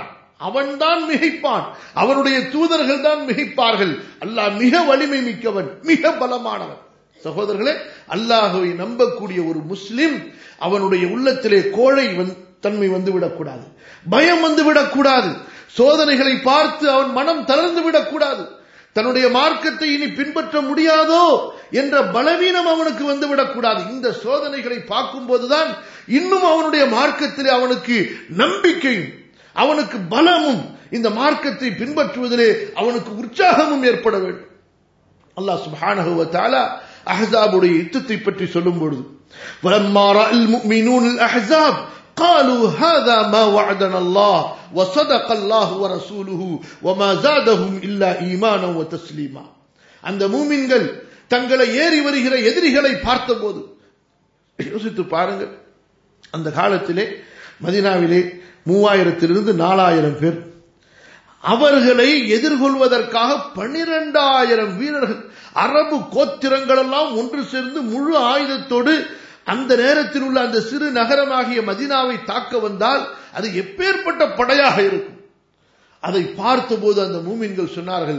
அவன்தான் மிகைப்பான் அவனுடைய தூதர்கள் தான் மிகைப்பார்கள் அல்லாஹ் மிக வலிமை மிக்கவன் மிக பலமானவன் சகோதரர்களே அல்லாஹுவை நம்பக்கூடிய ஒரு முஸ்லிம் அவனுடைய உள்ளத்திலே கோழை தன்மை வந்து விடக்கூடாது பயம் வந்து விடக்கூடாது சோதனைகளை பார்த்து அவன் மனம் தளர்ந்து விடக்கூடாது தன்னுடைய மார்க்கத்தை இனி பின்பற்ற முடியாதோ என்ற பலவீனம் அவனுக்கு வந்து விடக்கூடாது இந்த சோதனைகளை பார்க்கும் போதுதான் இன்னும் அவனுடைய மார்க்கத்திலே அவனுக்கு நம்பிக்கையும் அவனுக்கு பலமும் இந்த மார்க்கத்தை பின்பற்றுவதிலே அவனுக்கு உற்சாகமும் ஏற்பட வேண்டும் அல்லாஹ் சுப்ஹானஹு வ தஆலா அஹ்ஸாபுடைய யுத்தத்தை பற்றி சொல்லும் பொழுது வலம்மா ரஅல் முஃமினூன் அல் அஹ்ஸாப் قالوا هذا ما وعدنا الله وصدق الله ورسوله وما زادهم إلا إيمانا وتسليما அந்த மூமின்கள் தங்களை ஏறி வருகிற எதிரிகளை பார்த்தபோது யோசித்து பாருங்கள் அந்த காலத்திலே மதினாவிலே மூவாயிரத்திலிருந்து நாலாயிரம் பேர் அவர்களை எதிர்கொள்வதற்காக பனிரெண்டாயிரம் வீரர்கள் அரபு கோத்திரங்கள் எல்லாம் ஒன்று சேர்ந்து முழு ஆயுதத்தோடு அந்த நேரத்தில் உள்ள அந்த சிறு நகரமாகிய மதினாவை தாக்க வந்தால் அது எப்பேற்பட்ட படையாக இருக்கும் அதை பார்த்தபோது அந்த மூமின்கள் சொன்னார்கள்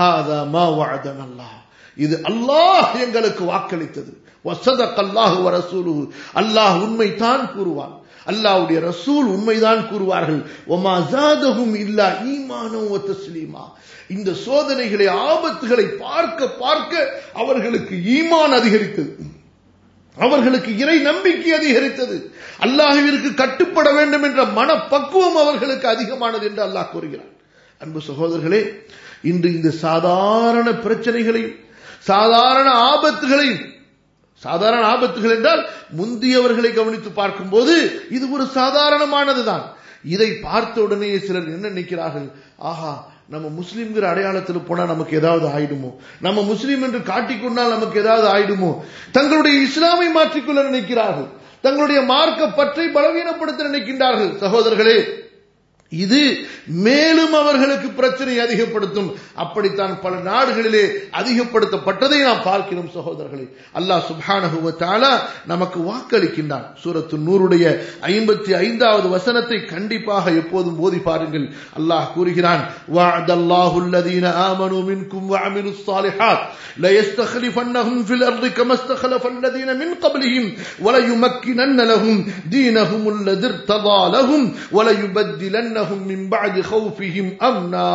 இது அல்லாஹ் எங்களுக்கு வாக்களித்தது வசதக் அல்லாஹு ரசூலுஹு அல்லாஹ் உண்மைதான் கூறுவான் அல்லாஹ்வுடைய ரசூல் உண்மைதான் கூறுவார்கள் ஒமா ஜாதஹும் இல்லா ஈமானோ தஸ்லீமா இந்த சோதனைகளை ஆபத்துகளை பார்க்க பார்க்க அவர்களுக்கு ஈமான் அதிகரித்தது அவர்களுக்கு இறை நம்பிக்கை அதிகரித்தது அல்லாஹுவிற்கு கட்டுப்பட வேண்டும் என்ற மனப்பக்குவம் அவர்களுக்கு அதிகமானது என்று அல்லாஹ் கூறுகிறான் அன்பு சகோதரர்களே இன்று இந்த சாதாரண பிரச்சனைகளையும் சாதாரண ஆபத்துகளையும் சாதாரண ஆபத்துகள் என்றால் முந்தியவர்களை கவனித்து பார்க்கும்போது இது ஒரு சாதாரணமானதுதான் இதை பார்த்த உடனே சிலர் என்ன நினைக்கிறார்கள் ஆஹா நம்ம முஸ்லீம்ங்கிற அடையாளத்தில் போனா நமக்கு ஏதாவது ஆயிடுமோ நம்ம முஸ்லீம் என்று காட்டிக்கொண்டால் நமக்கு ஏதாவது ஆயிடுமோ தங்களுடைய இஸ்லாமை மாற்றிக்கொள்ள நினைக்கிறார்கள் தங்களுடைய மார்க்க பற்றை பலவீனப்படுத்த நினைக்கின்றார்கள் சகோதரர்களே இது மேலும் அவர்களுக்கு பிரச்சனை அதிகப்படுத்தும் அப்படித்தான் பல நாடுகளிலே அதிகப்படுத்தப்பட்டதை நாம் பார்க்கிறோம் சகோதரர்களே அல்லாஹ் சுப்ஹானஹு தஆலா நமக்கு வாக்களிக்கின்றான் சூரத்து நூறுடைய ஐம்பத்தி ஐந்தாவது வசனத்தை கண்டிப்பாக எப்போதும் போதி பாருங்கள் அல்லாஹ் கூறுகிறான் வஅதல்லாஹு அல்லதீன ஆமனு மின்கும் வஅமிலுஸ் ஸாலிஹாத் لا يستخلفنهم في الأرض كما استخلف الذين من قبلهم وليمكنن لهم دينهم الذي ارتضى لهم وليبدلنهم من بعد خوفهم أمنا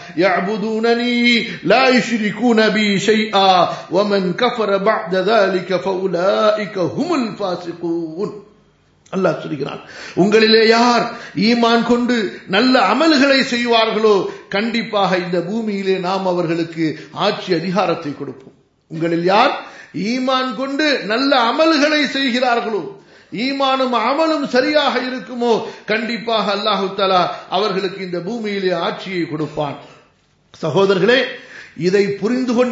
يعبدونني لا يشركون بي شيئا ومن كفر بعد ذلك فأولئك هم الفاسقون அல்லாஹ் சொல்கிறான் உங்களிலே யார் ஈமான் கொண்டு நல்ல அமல்களை செய்வார்களோ கண்டிப்பாக இந்த பூமியிலே நாம் அவர்களுக்கு ஆட்சி அதிகாரத்தை கொடுப்போம் உங்களில் யார் ஈமான் கொண்டு நல்ல அமல்களை செய்கிறார்களோ ஈமானும் அமலும் சரியாக இருக்குமோ கண்டிப்பாக அல்லாஹு தலா அவர்களுக்கு இந்த பூமியிலே ஆட்சியை கொடுப்பான் சகோதரர்களே இதை புரிந்து கொண்ட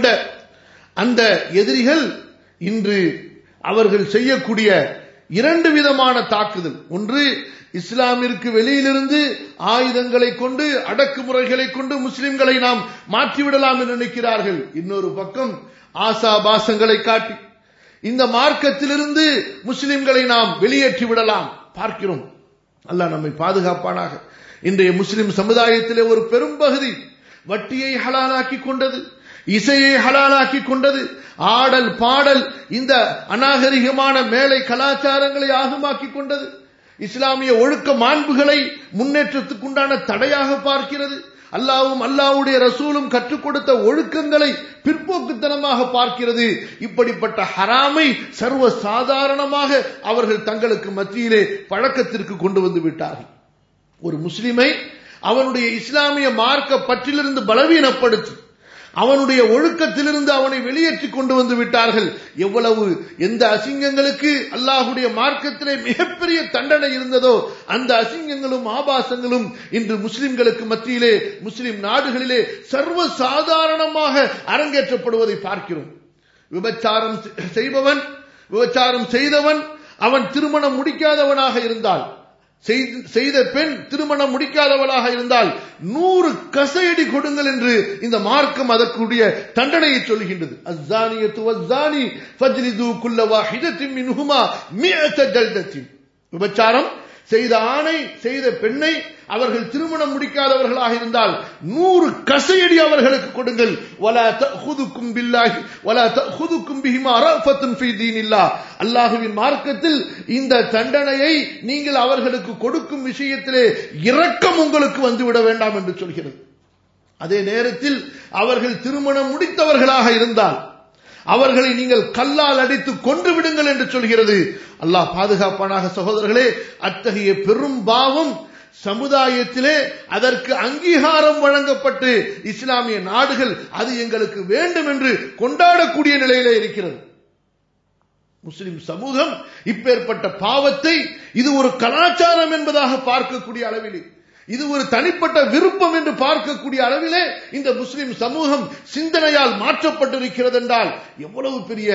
அந்த எதிரிகள் இன்று அவர்கள் செய்யக்கூடிய இரண்டு விதமான தாக்குதல் ஒன்று இஸ்லாமிற்கு வெளியிலிருந்து ஆயுதங்களை கொண்டு அடக்குமுறைகளை கொண்டு முஸ்லிம்களை நாம் மாற்றிவிடலாம் என்று நினைக்கிறார்கள் இன்னொரு பக்கம் ஆசாபாசங்களை காட்டி இந்த மார்க்கத்திலிருந்து முஸ்லிம்களை நாம் வெளியேற்றி விடலாம் பார்க்கிறோம் அல்லாஹ் நம்மை பாதுகாப்பானாக இன்றைய முஸ்லிம் சமுதாயத்திலே ஒரு பெரும் பகுதி வட்டியை ஹலாலாக்கி கொண்டது இசையை ஹலாலாக்கி கொண்டது ஆடல் பாடல் இந்த அநாகரிகமான மேலை கலாச்சாரங்களை ஆகமாக்கி கொண்டது இஸ்லாமிய ஒழுக்க மாண்புகளை முன்னேற்றத்துக்குண்டான தடையாக பார்க்கிறது அல்லாவும் அல்லாவுடைய ரசூலும் கற்றுக் கொடுத்த ஒழுக்கங்களை பிற்போக்குத்தனமாக பார்க்கிறது இப்படிப்பட்ட ஹராமை சர்வ சாதாரணமாக அவர்கள் தங்களுக்கு மத்தியிலே பழக்கத்திற்கு கொண்டு வந்து விட்டார்கள் ஒரு முஸ்லிமை அவனுடைய இஸ்லாமிய மார்க்க பற்றிலிருந்து பலவீனப்படுத்தி அவனுடைய ஒழுக்கத்திலிருந்து அவனை வெளியேற்றி கொண்டு வந்து விட்டார்கள் எவ்வளவு எந்த அசிங்கங்களுக்கு அல்லாஹுடைய மார்க்கத்திலே மிகப்பெரிய தண்டனை இருந்ததோ அந்த அசிங்கங்களும் ஆபாசங்களும் இன்று முஸ்லிம்களுக்கு மத்தியிலே முஸ்லிம் நாடுகளிலே சர்வ சாதாரணமாக அரங்கேற்றப்படுவதை பார்க்கிறோம் விபச்சாரம் செய்பவன் விபச்சாரம் செய்தவன் அவன் திருமணம் முடிக்காதவனாக இருந்தால் செய்த பெண் திருமணம் முடிக்காதவளாக இருந்தால் நூறு கசையடி கொடுங்கள் என்று இந்த மார்க்கம் அதற்குரிய தண்டனையை சொல்கின்றது அஸ்ஸானியத்து வஸ்ஸானி ஃபஜ்லிது குல்ல வாஹிதத்தின் மின்ஹுமா மிஅத ஜல்தத்தின் விபச்சாரம் செய்த ஆணை செய்த பெண்ணை அவர்கள் திருமணம் முடிக்காதவர்களாக இருந்தால் நூறு கசையடி அவர்களுக்கு கொடுங்கள் வலா தஹுதுக்கும் பில்லாஹி வலா தஹுதுக்கும் பிஹிமா ரஃபத்துன் ஃபீ தீனில்லாஹ் அல்லாஹ்வின் மார்க்கத்தில் இந்த தண்டனையை நீங்கள் அவர்களுக்கு கொடுக்கும் விஷயத்திலே இரக்கம் உங்களுக்கு வந்துவிட வேண்டாம் என்று சொல்கிறது அதே நேரத்தில் அவர்கள் திருமணம் முடித்தவர்களாக இருந்தால் அவர்களை நீங்கள் கல்லால் அடித்து கொன்று விடுங்கள் என்று சொல்கிறது அல்லாஹ் பாதுகாப்பானாக சகோதரர்களே அத்தகைய பெரும் பாவம் சமுதாயத்திலே அதற்கு அங்கீகாரம் வழங்கப்பட்டு இஸ்லாமிய நாடுகள் அது எங்களுக்கு வேண்டும் என்று கொண்டாடக்கூடிய நிலையிலே இருக்கிறது முஸ்லிம் சமூகம் இப்பேற்பட்ட பாவத்தை இது ஒரு கலாச்சாரம் என்பதாக பார்க்கக்கூடிய அளவில் இது ஒரு தனிப்பட்ட விருப்பம் என்று பார்க்கக்கூடிய அளவிலே இந்த முஸ்லிம் சமூகம் சிந்தனையால் மாற்றப்பட்டிருக்கிறது என்றால் எவ்வளவு பெரிய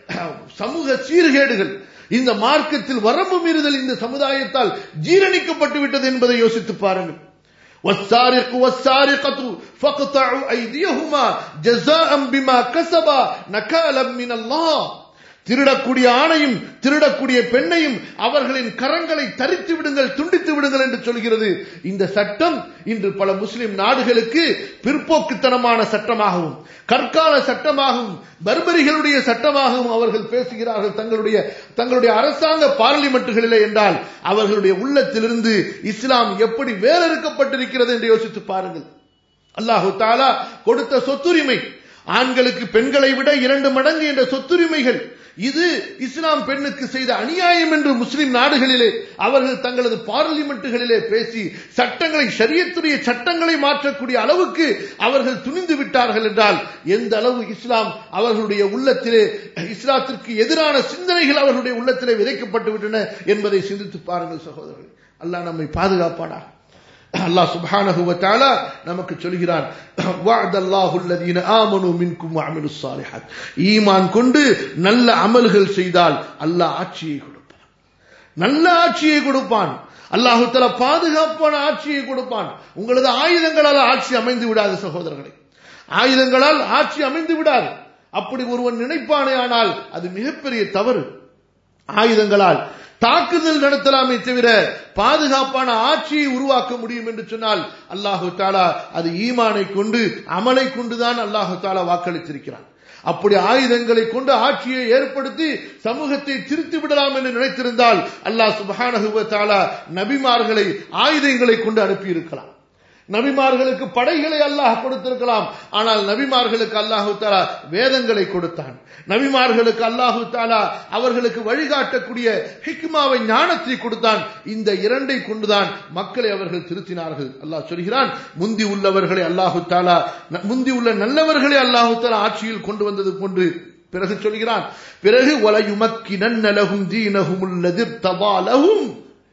சமூக சீர்கேடுகள் இந்த மார்க்கத்தில் வரம்பு மீறுதல் இந்த சமுதாயத்தால் ஜீரணிக்கப்பட்டு விட்டது என்பதை யோசித்து பாருங்கள் والسارق والسارقة فاقطعوا أيديهما جزاء بما كسبا نكالا من الله திருடக்கூடிய ஆணையும் திருடக்கூடிய பெண்ணையும் அவர்களின் கரங்களை தரித்து விடுங்கள் துண்டித்து விடுங்கள் என்று சொல்கிறது இந்த சட்டம் இன்று பல முஸ்லிம் நாடுகளுக்கு பிற்போக்குத்தனமான சட்டமாகவும் கற்கால சட்டமாகவும் பர்பரிகளுடைய சட்டமாகவும் அவர்கள் பேசுகிறார்கள் தங்களுடைய தங்களுடைய அரசாங்க பார்லிமெண்ட்டுகளிலே என்றால் அவர்களுடைய உள்ளத்திலிருந்து இஸ்லாம் எப்படி வேறறுக்கப்பட்டிருக்கிறது என்று யோசித்து பாருங்கள் அல்லாஹு தாலா கொடுத்த சொத்துரிமை ஆண்களுக்கு பெண்களை விட இரண்டு மடங்கு என்ற சொத்துரிமைகள் இது இஸ்லாம் பெண்ணுக்கு செய்த அநியாயம் என்று முஸ்லிம் நாடுகளிலே அவர்கள் தங்களது பார்லிமெண்ட்டுகளிலே பேசி சட்டங்களை சரியத்துடைய சட்டங்களை மாற்றக்கூடிய அளவுக்கு அவர்கள் துணிந்து விட்டார்கள் என்றால் எந்த அளவு இஸ்லாம் அவர்களுடைய உள்ளத்திலே இஸ்லாத்திற்கு எதிரான சிந்தனைகள் அவர்களுடைய உள்ளத்திலே விதைக்கப்பட்டு விட்டன என்பதை சிந்தித்து பாருங்கள் சகோதரர்கள் அல்லாஹ் நம்மை பாதுகாப்பானாக அல்லாஹ் சுப்ஹானஹு வ தஆலா நமக்கு சொல்கிறான் வஅதல்லாஹு அல்லதீன ஆமனு மின்கும் வஅமிலுஸ் ஸாலிஹாத் ஈமான் கொண்டு நல்ல அமல்கள் செய்தால் அல்லாஹ் ஆட்சியை கொடுப்பான் நல்ல ஆட்சியை கொடுப்பான் அல்லாஹு தஆலா பாதுகாப்பான ஆட்சியை கொடுப்பான் உங்களது ஆயுதங்களால் ஆட்சி அமைந்து விடாது சகோதரர்களே ஆயுதங்களால் ஆட்சி அமைந்து விடாது அப்படி ஒருவன் நினைப்பானே ஆனால் அது மிகப்பெரிய தவறு ஆயுதங்களால் தாக்குதல் நடத்தலாமே தவிர பாதுகாப்பான ஆட்சியை உருவாக்க முடியும் என்று சொன்னால் அல்லாஹு தாலா அது ஈமானை கொண்டு அமலை கொண்டுதான் அல்லாஹு தாலா வாக்களித்திருக்கிறான் அப்படி ஆயுதங்களை கொண்டு ஆட்சியை ஏற்படுத்தி சமூகத்தை திருத்தி விடலாம் என்று நினைத்திருந்தால் அல்லாஹ் சுபஹானஹுவ தாலா நபிமார்களை ஆயுதங்களை கொண்டு அனுப்பியிருக்கலாம் நபிமார்களுக்கு படைகளை அல்லாஹ் கொடுத்திருக்கலாம் ஆனால் நபிமார்களுக்கு அல்லாஹு தாலா வேதங்களை கொடுத்தான் நபிமார்களுக்கு அல்லாஹு தாலா அவர்களுக்கு வழிகாட்டக்கூடிய ஹிக்மாவை ஞானத்தை கொடுத்தான் இந்த இரண்டை கொண்டுதான் மக்களை அவர்கள் திருத்தினார்கள் அல்லாஹ் சொல்கிறான் முந்தி உள்ளவர்களை அல்லாஹு தாலா முந்தி உள்ள நல்லவர்களை அல்லாஹு தாலா ஆட்சியில் கொண்டு வந்தது போன்று பிறகு சொல்கிறான் பிறகு வலையுமக்கி நன்னலகும் தீனகும் உள்ளதிர் தபாலகும்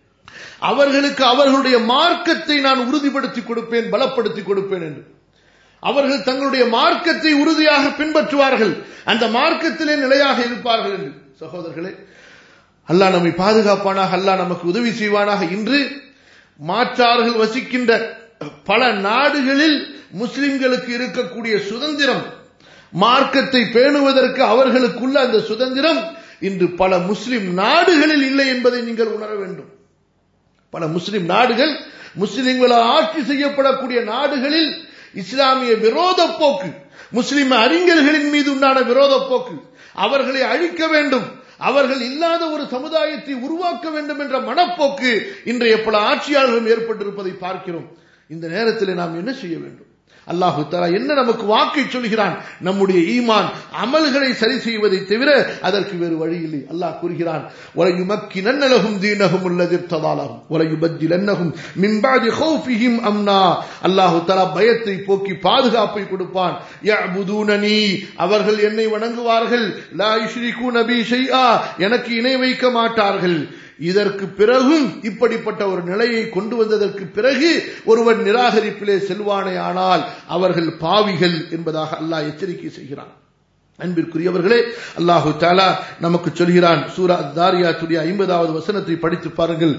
அவர்களுக்கு அவர்களுடைய மார்க்கத்தை நான் உறுதிப்படுத்தி கொடுப்பேன் பலப்படுத்தி கொடுப்பேன் என்று அவர்கள் தங்களுடைய மார்க்கத்தை உறுதியாக பின்பற்றுவார்கள் அந்த மார்க்கத்திலே நிலையாக இருப்பார்கள் என்று சகோதரர்களே அல்லாஹ் நம்மை பாதுகாப்பானாக அல்லாஹ் நமக்கு உதவி செய்வானாக இன்று மாற்றார்கள் வசிக்கின்ற பல நாடுகளில் முஸ்லிம்களுக்கு இருக்கக்கூடிய சுதந்திரம் மார்க்கத்தை பேணுவதற்கு அவர்களுக்குள்ள அந்த சுதந்திரம் இன்று பல முஸ்லிம் நாடுகளில் இல்லை என்பதை நீங்கள் உணர வேண்டும் பல முஸ்லிம் நாடுகள் முஸ்லிம்களால் ஆட்சி செய்யப்படக்கூடிய நாடுகளில் இஸ்லாமிய விரோத போக்கு முஸ்லிம் அறிஞர்களின் மீது உண்டான விரோத போக்கு அவர்களை அழிக்க வேண்டும் அவர்கள் இல்லாத ஒரு சமுதாயத்தை உருவாக்க வேண்டும் என்ற மனப்போக்கு இன்றைய பல ஆட்சியாளர்களும் ஏற்பட்டிருப்பதை பார்க்கிறோம் இந்த நேரத்தில் நாம் என்ன செய்ய வேண்டும் அல்லாஹு தலா என்ன நமக்கு வாக்கை சொல்கிறான் நம்முடைய ஈமான் அமல்களை சரி செய்வதை தவிர அதற்கு வேறு வழி இல்லை அல்லாஹ் கூறுகிறான் ஒலையுமக்கி நன்னலகும் தீனகும் உள்ளதிர் ததாலகும் ஒலையுபத்தில் என்னகும் மின்பாதி ஹௌஃபிஹிம் அம்னா அல்லாஹு தலா பயத்தை போக்கி பாதுகாப்பை கொடுப்பான் யஅபுதூனனி அவர்கள் என்னை வணங்குவார்கள் லா யுஷ்ரிகு நபி ஷைஆ எனக்கு இணை வைக்க மாட்டார்கள் இதற்கு பிறகும் இப்படிப்பட்ட ஒரு நிலையை கொண்டு வந்ததற்கு பிறகு ஒருவன் நிராகரிப்பிலே செல்வானே ஆனால் அவர்கள் பாவிகள் என்பதாக அல்லாஹ் எச்சரிக்கை செய்கிறான் அன்பிற்குரியவர்களே அல்லாஹு தாலா நமக்கு சொல்கிறான் சூரா தாரியாத்துடைய ஐம்பதாவது வசனத்தை படித்து பாருங்கள்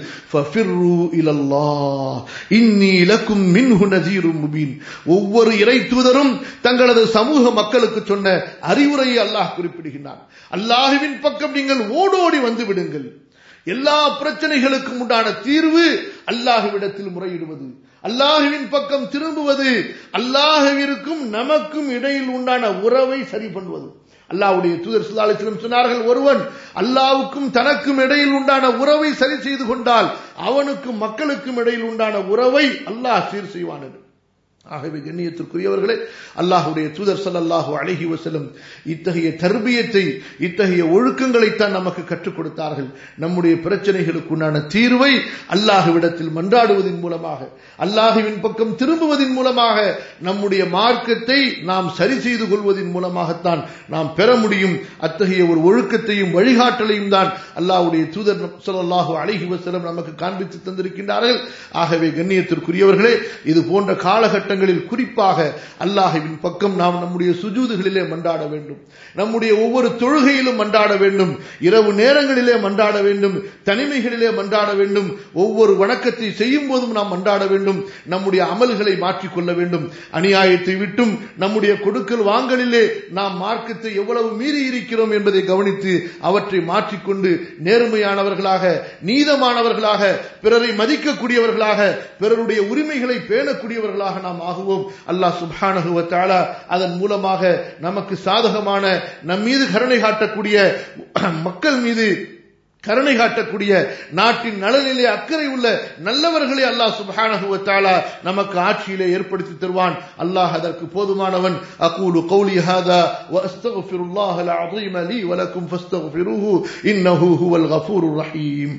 ஒவ்வொரு இறை தூதரும் தங்களது சமூக மக்களுக்கு சொன்ன அறிவுரையை அல்லாஹ் குறிப்பிடுகிறான் அல்லாஹுவின் பக்கம் நீங்கள் ஓடோடி வந்து விடுங்கள் எல்லா பிரச்சனைகளுக்கும் உண்டான தீர்வு அல்லாஹுவிடத்தில் முறையிடுவது அல்லாஹுவின் பக்கம் திரும்புவது அல்லாஹுவிற்கும் நமக்கும் இடையில் உண்டான உறவை சரி பண்ணுவது அல்லாஹ்வுடைய தூதர் சுல்லாலிஸ்லம் சொன்னார்கள் ஒருவன் அல்லாவுக்கும் தனக்கும் இடையில் உண்டான உறவை சரி செய்து கொண்டால் அவனுக்கும் மக்களுக்கும் இடையில் உண்டான உறவை அல்லாஹ் சீர் செய்வான் என்று ஆகவே கண்ணியத்திற்குரியவர்களே அல்லாஹுடைய தூதர் சல்லல்லாஹு அழகி வசலம் இத்தகைய தர்பியத்தை இத்தகைய ஒழுக்கங்களைத்தான் நமக்கு கற்றுக் கொடுத்தார்கள் நம்முடைய பிரச்சனைகளுக்கு உண்டான தீர்வை அல்லாஹுவிடத்தில் மன்றாடுவதன் மூலமாக அல்லாஹுவின் பக்கம் திரும்புவதன் மூலமாக நம்முடைய மார்க்கத்தை நாம் சரி செய்து கொள்வதன் மூலமாகத்தான் நாம் பெற முடியும் அத்தகைய ஒரு ஒழுக்கத்தையும் வழிகாட்டலையும் தான் அல்லாஹுடைய தூதர் சொல்லல்லாஹு அழகி வசலம் நமக்கு காண்பித்து தந்திருக்கின்றார்கள் ஆகவே கண்ணியத்திற்குரியவர்களே இது போன்ற காலகட்ட காலகட்டங்களில் குறிப்பாக அல்லாஹுவின் பக்கம் நாம் நம்முடைய சுஜூதுகளிலே மன்றாட வேண்டும் நம்முடைய ஒவ்வொரு தொழுகையிலும் மன்றாட வேண்டும் இரவு நேரங்களிலே மன்றாட வேண்டும் தனிமைகளிலே மன்றாட வேண்டும் ஒவ்வொரு வணக்கத்தை செய்யும் போதும் நாம் மன்றாட வேண்டும் நம்முடைய அமல்களை மாற்றிக்கொள்ள வேண்டும் அநியாயத்தை விட்டும் நம்முடைய கொடுக்கல் வாங்கலிலே நாம் மார்க்கத்தை எவ்வளவு மீறி இருக்கிறோம் என்பதை கவனித்து அவற்றை மாற்றிக்கொண்டு நேர்மையானவர்களாக நீதமானவர்களாக பிறரை மதிக்கக்கூடியவர்களாக பிறருடைய உரிமைகளை பேணக்கூடியவர்களாக நாம் ஆகுவோம் அல்லாஹ் சுப்ஹானஹு வத்தாலா அதன் மூலமாக நமக்கு சாதகமான நம் மீது கருணை காட்டக்கூடிய மக்கள் மீது கருணை காட்டக்கூடிய நாட்டின் நலனிலே அக்கறை உள்ள நல்லவர்களை அல்லாஹ் சுப்ஹானஹு வத்தாலா நமக்கு ஆட்சியிலே ஏற்படுத்தி தருவான் அல்லாஹ் அதற்கு போதுமானவன் அகூலு கௌலி ஹாதா வஅஸ்தக்ஃபிருல்லாஹல் அஸீம லீ வலக்கும் ஃபஸ்தக்ஃபிருஹு இன்னஹு ஹுவல் கஃபூருர் ரஹீம்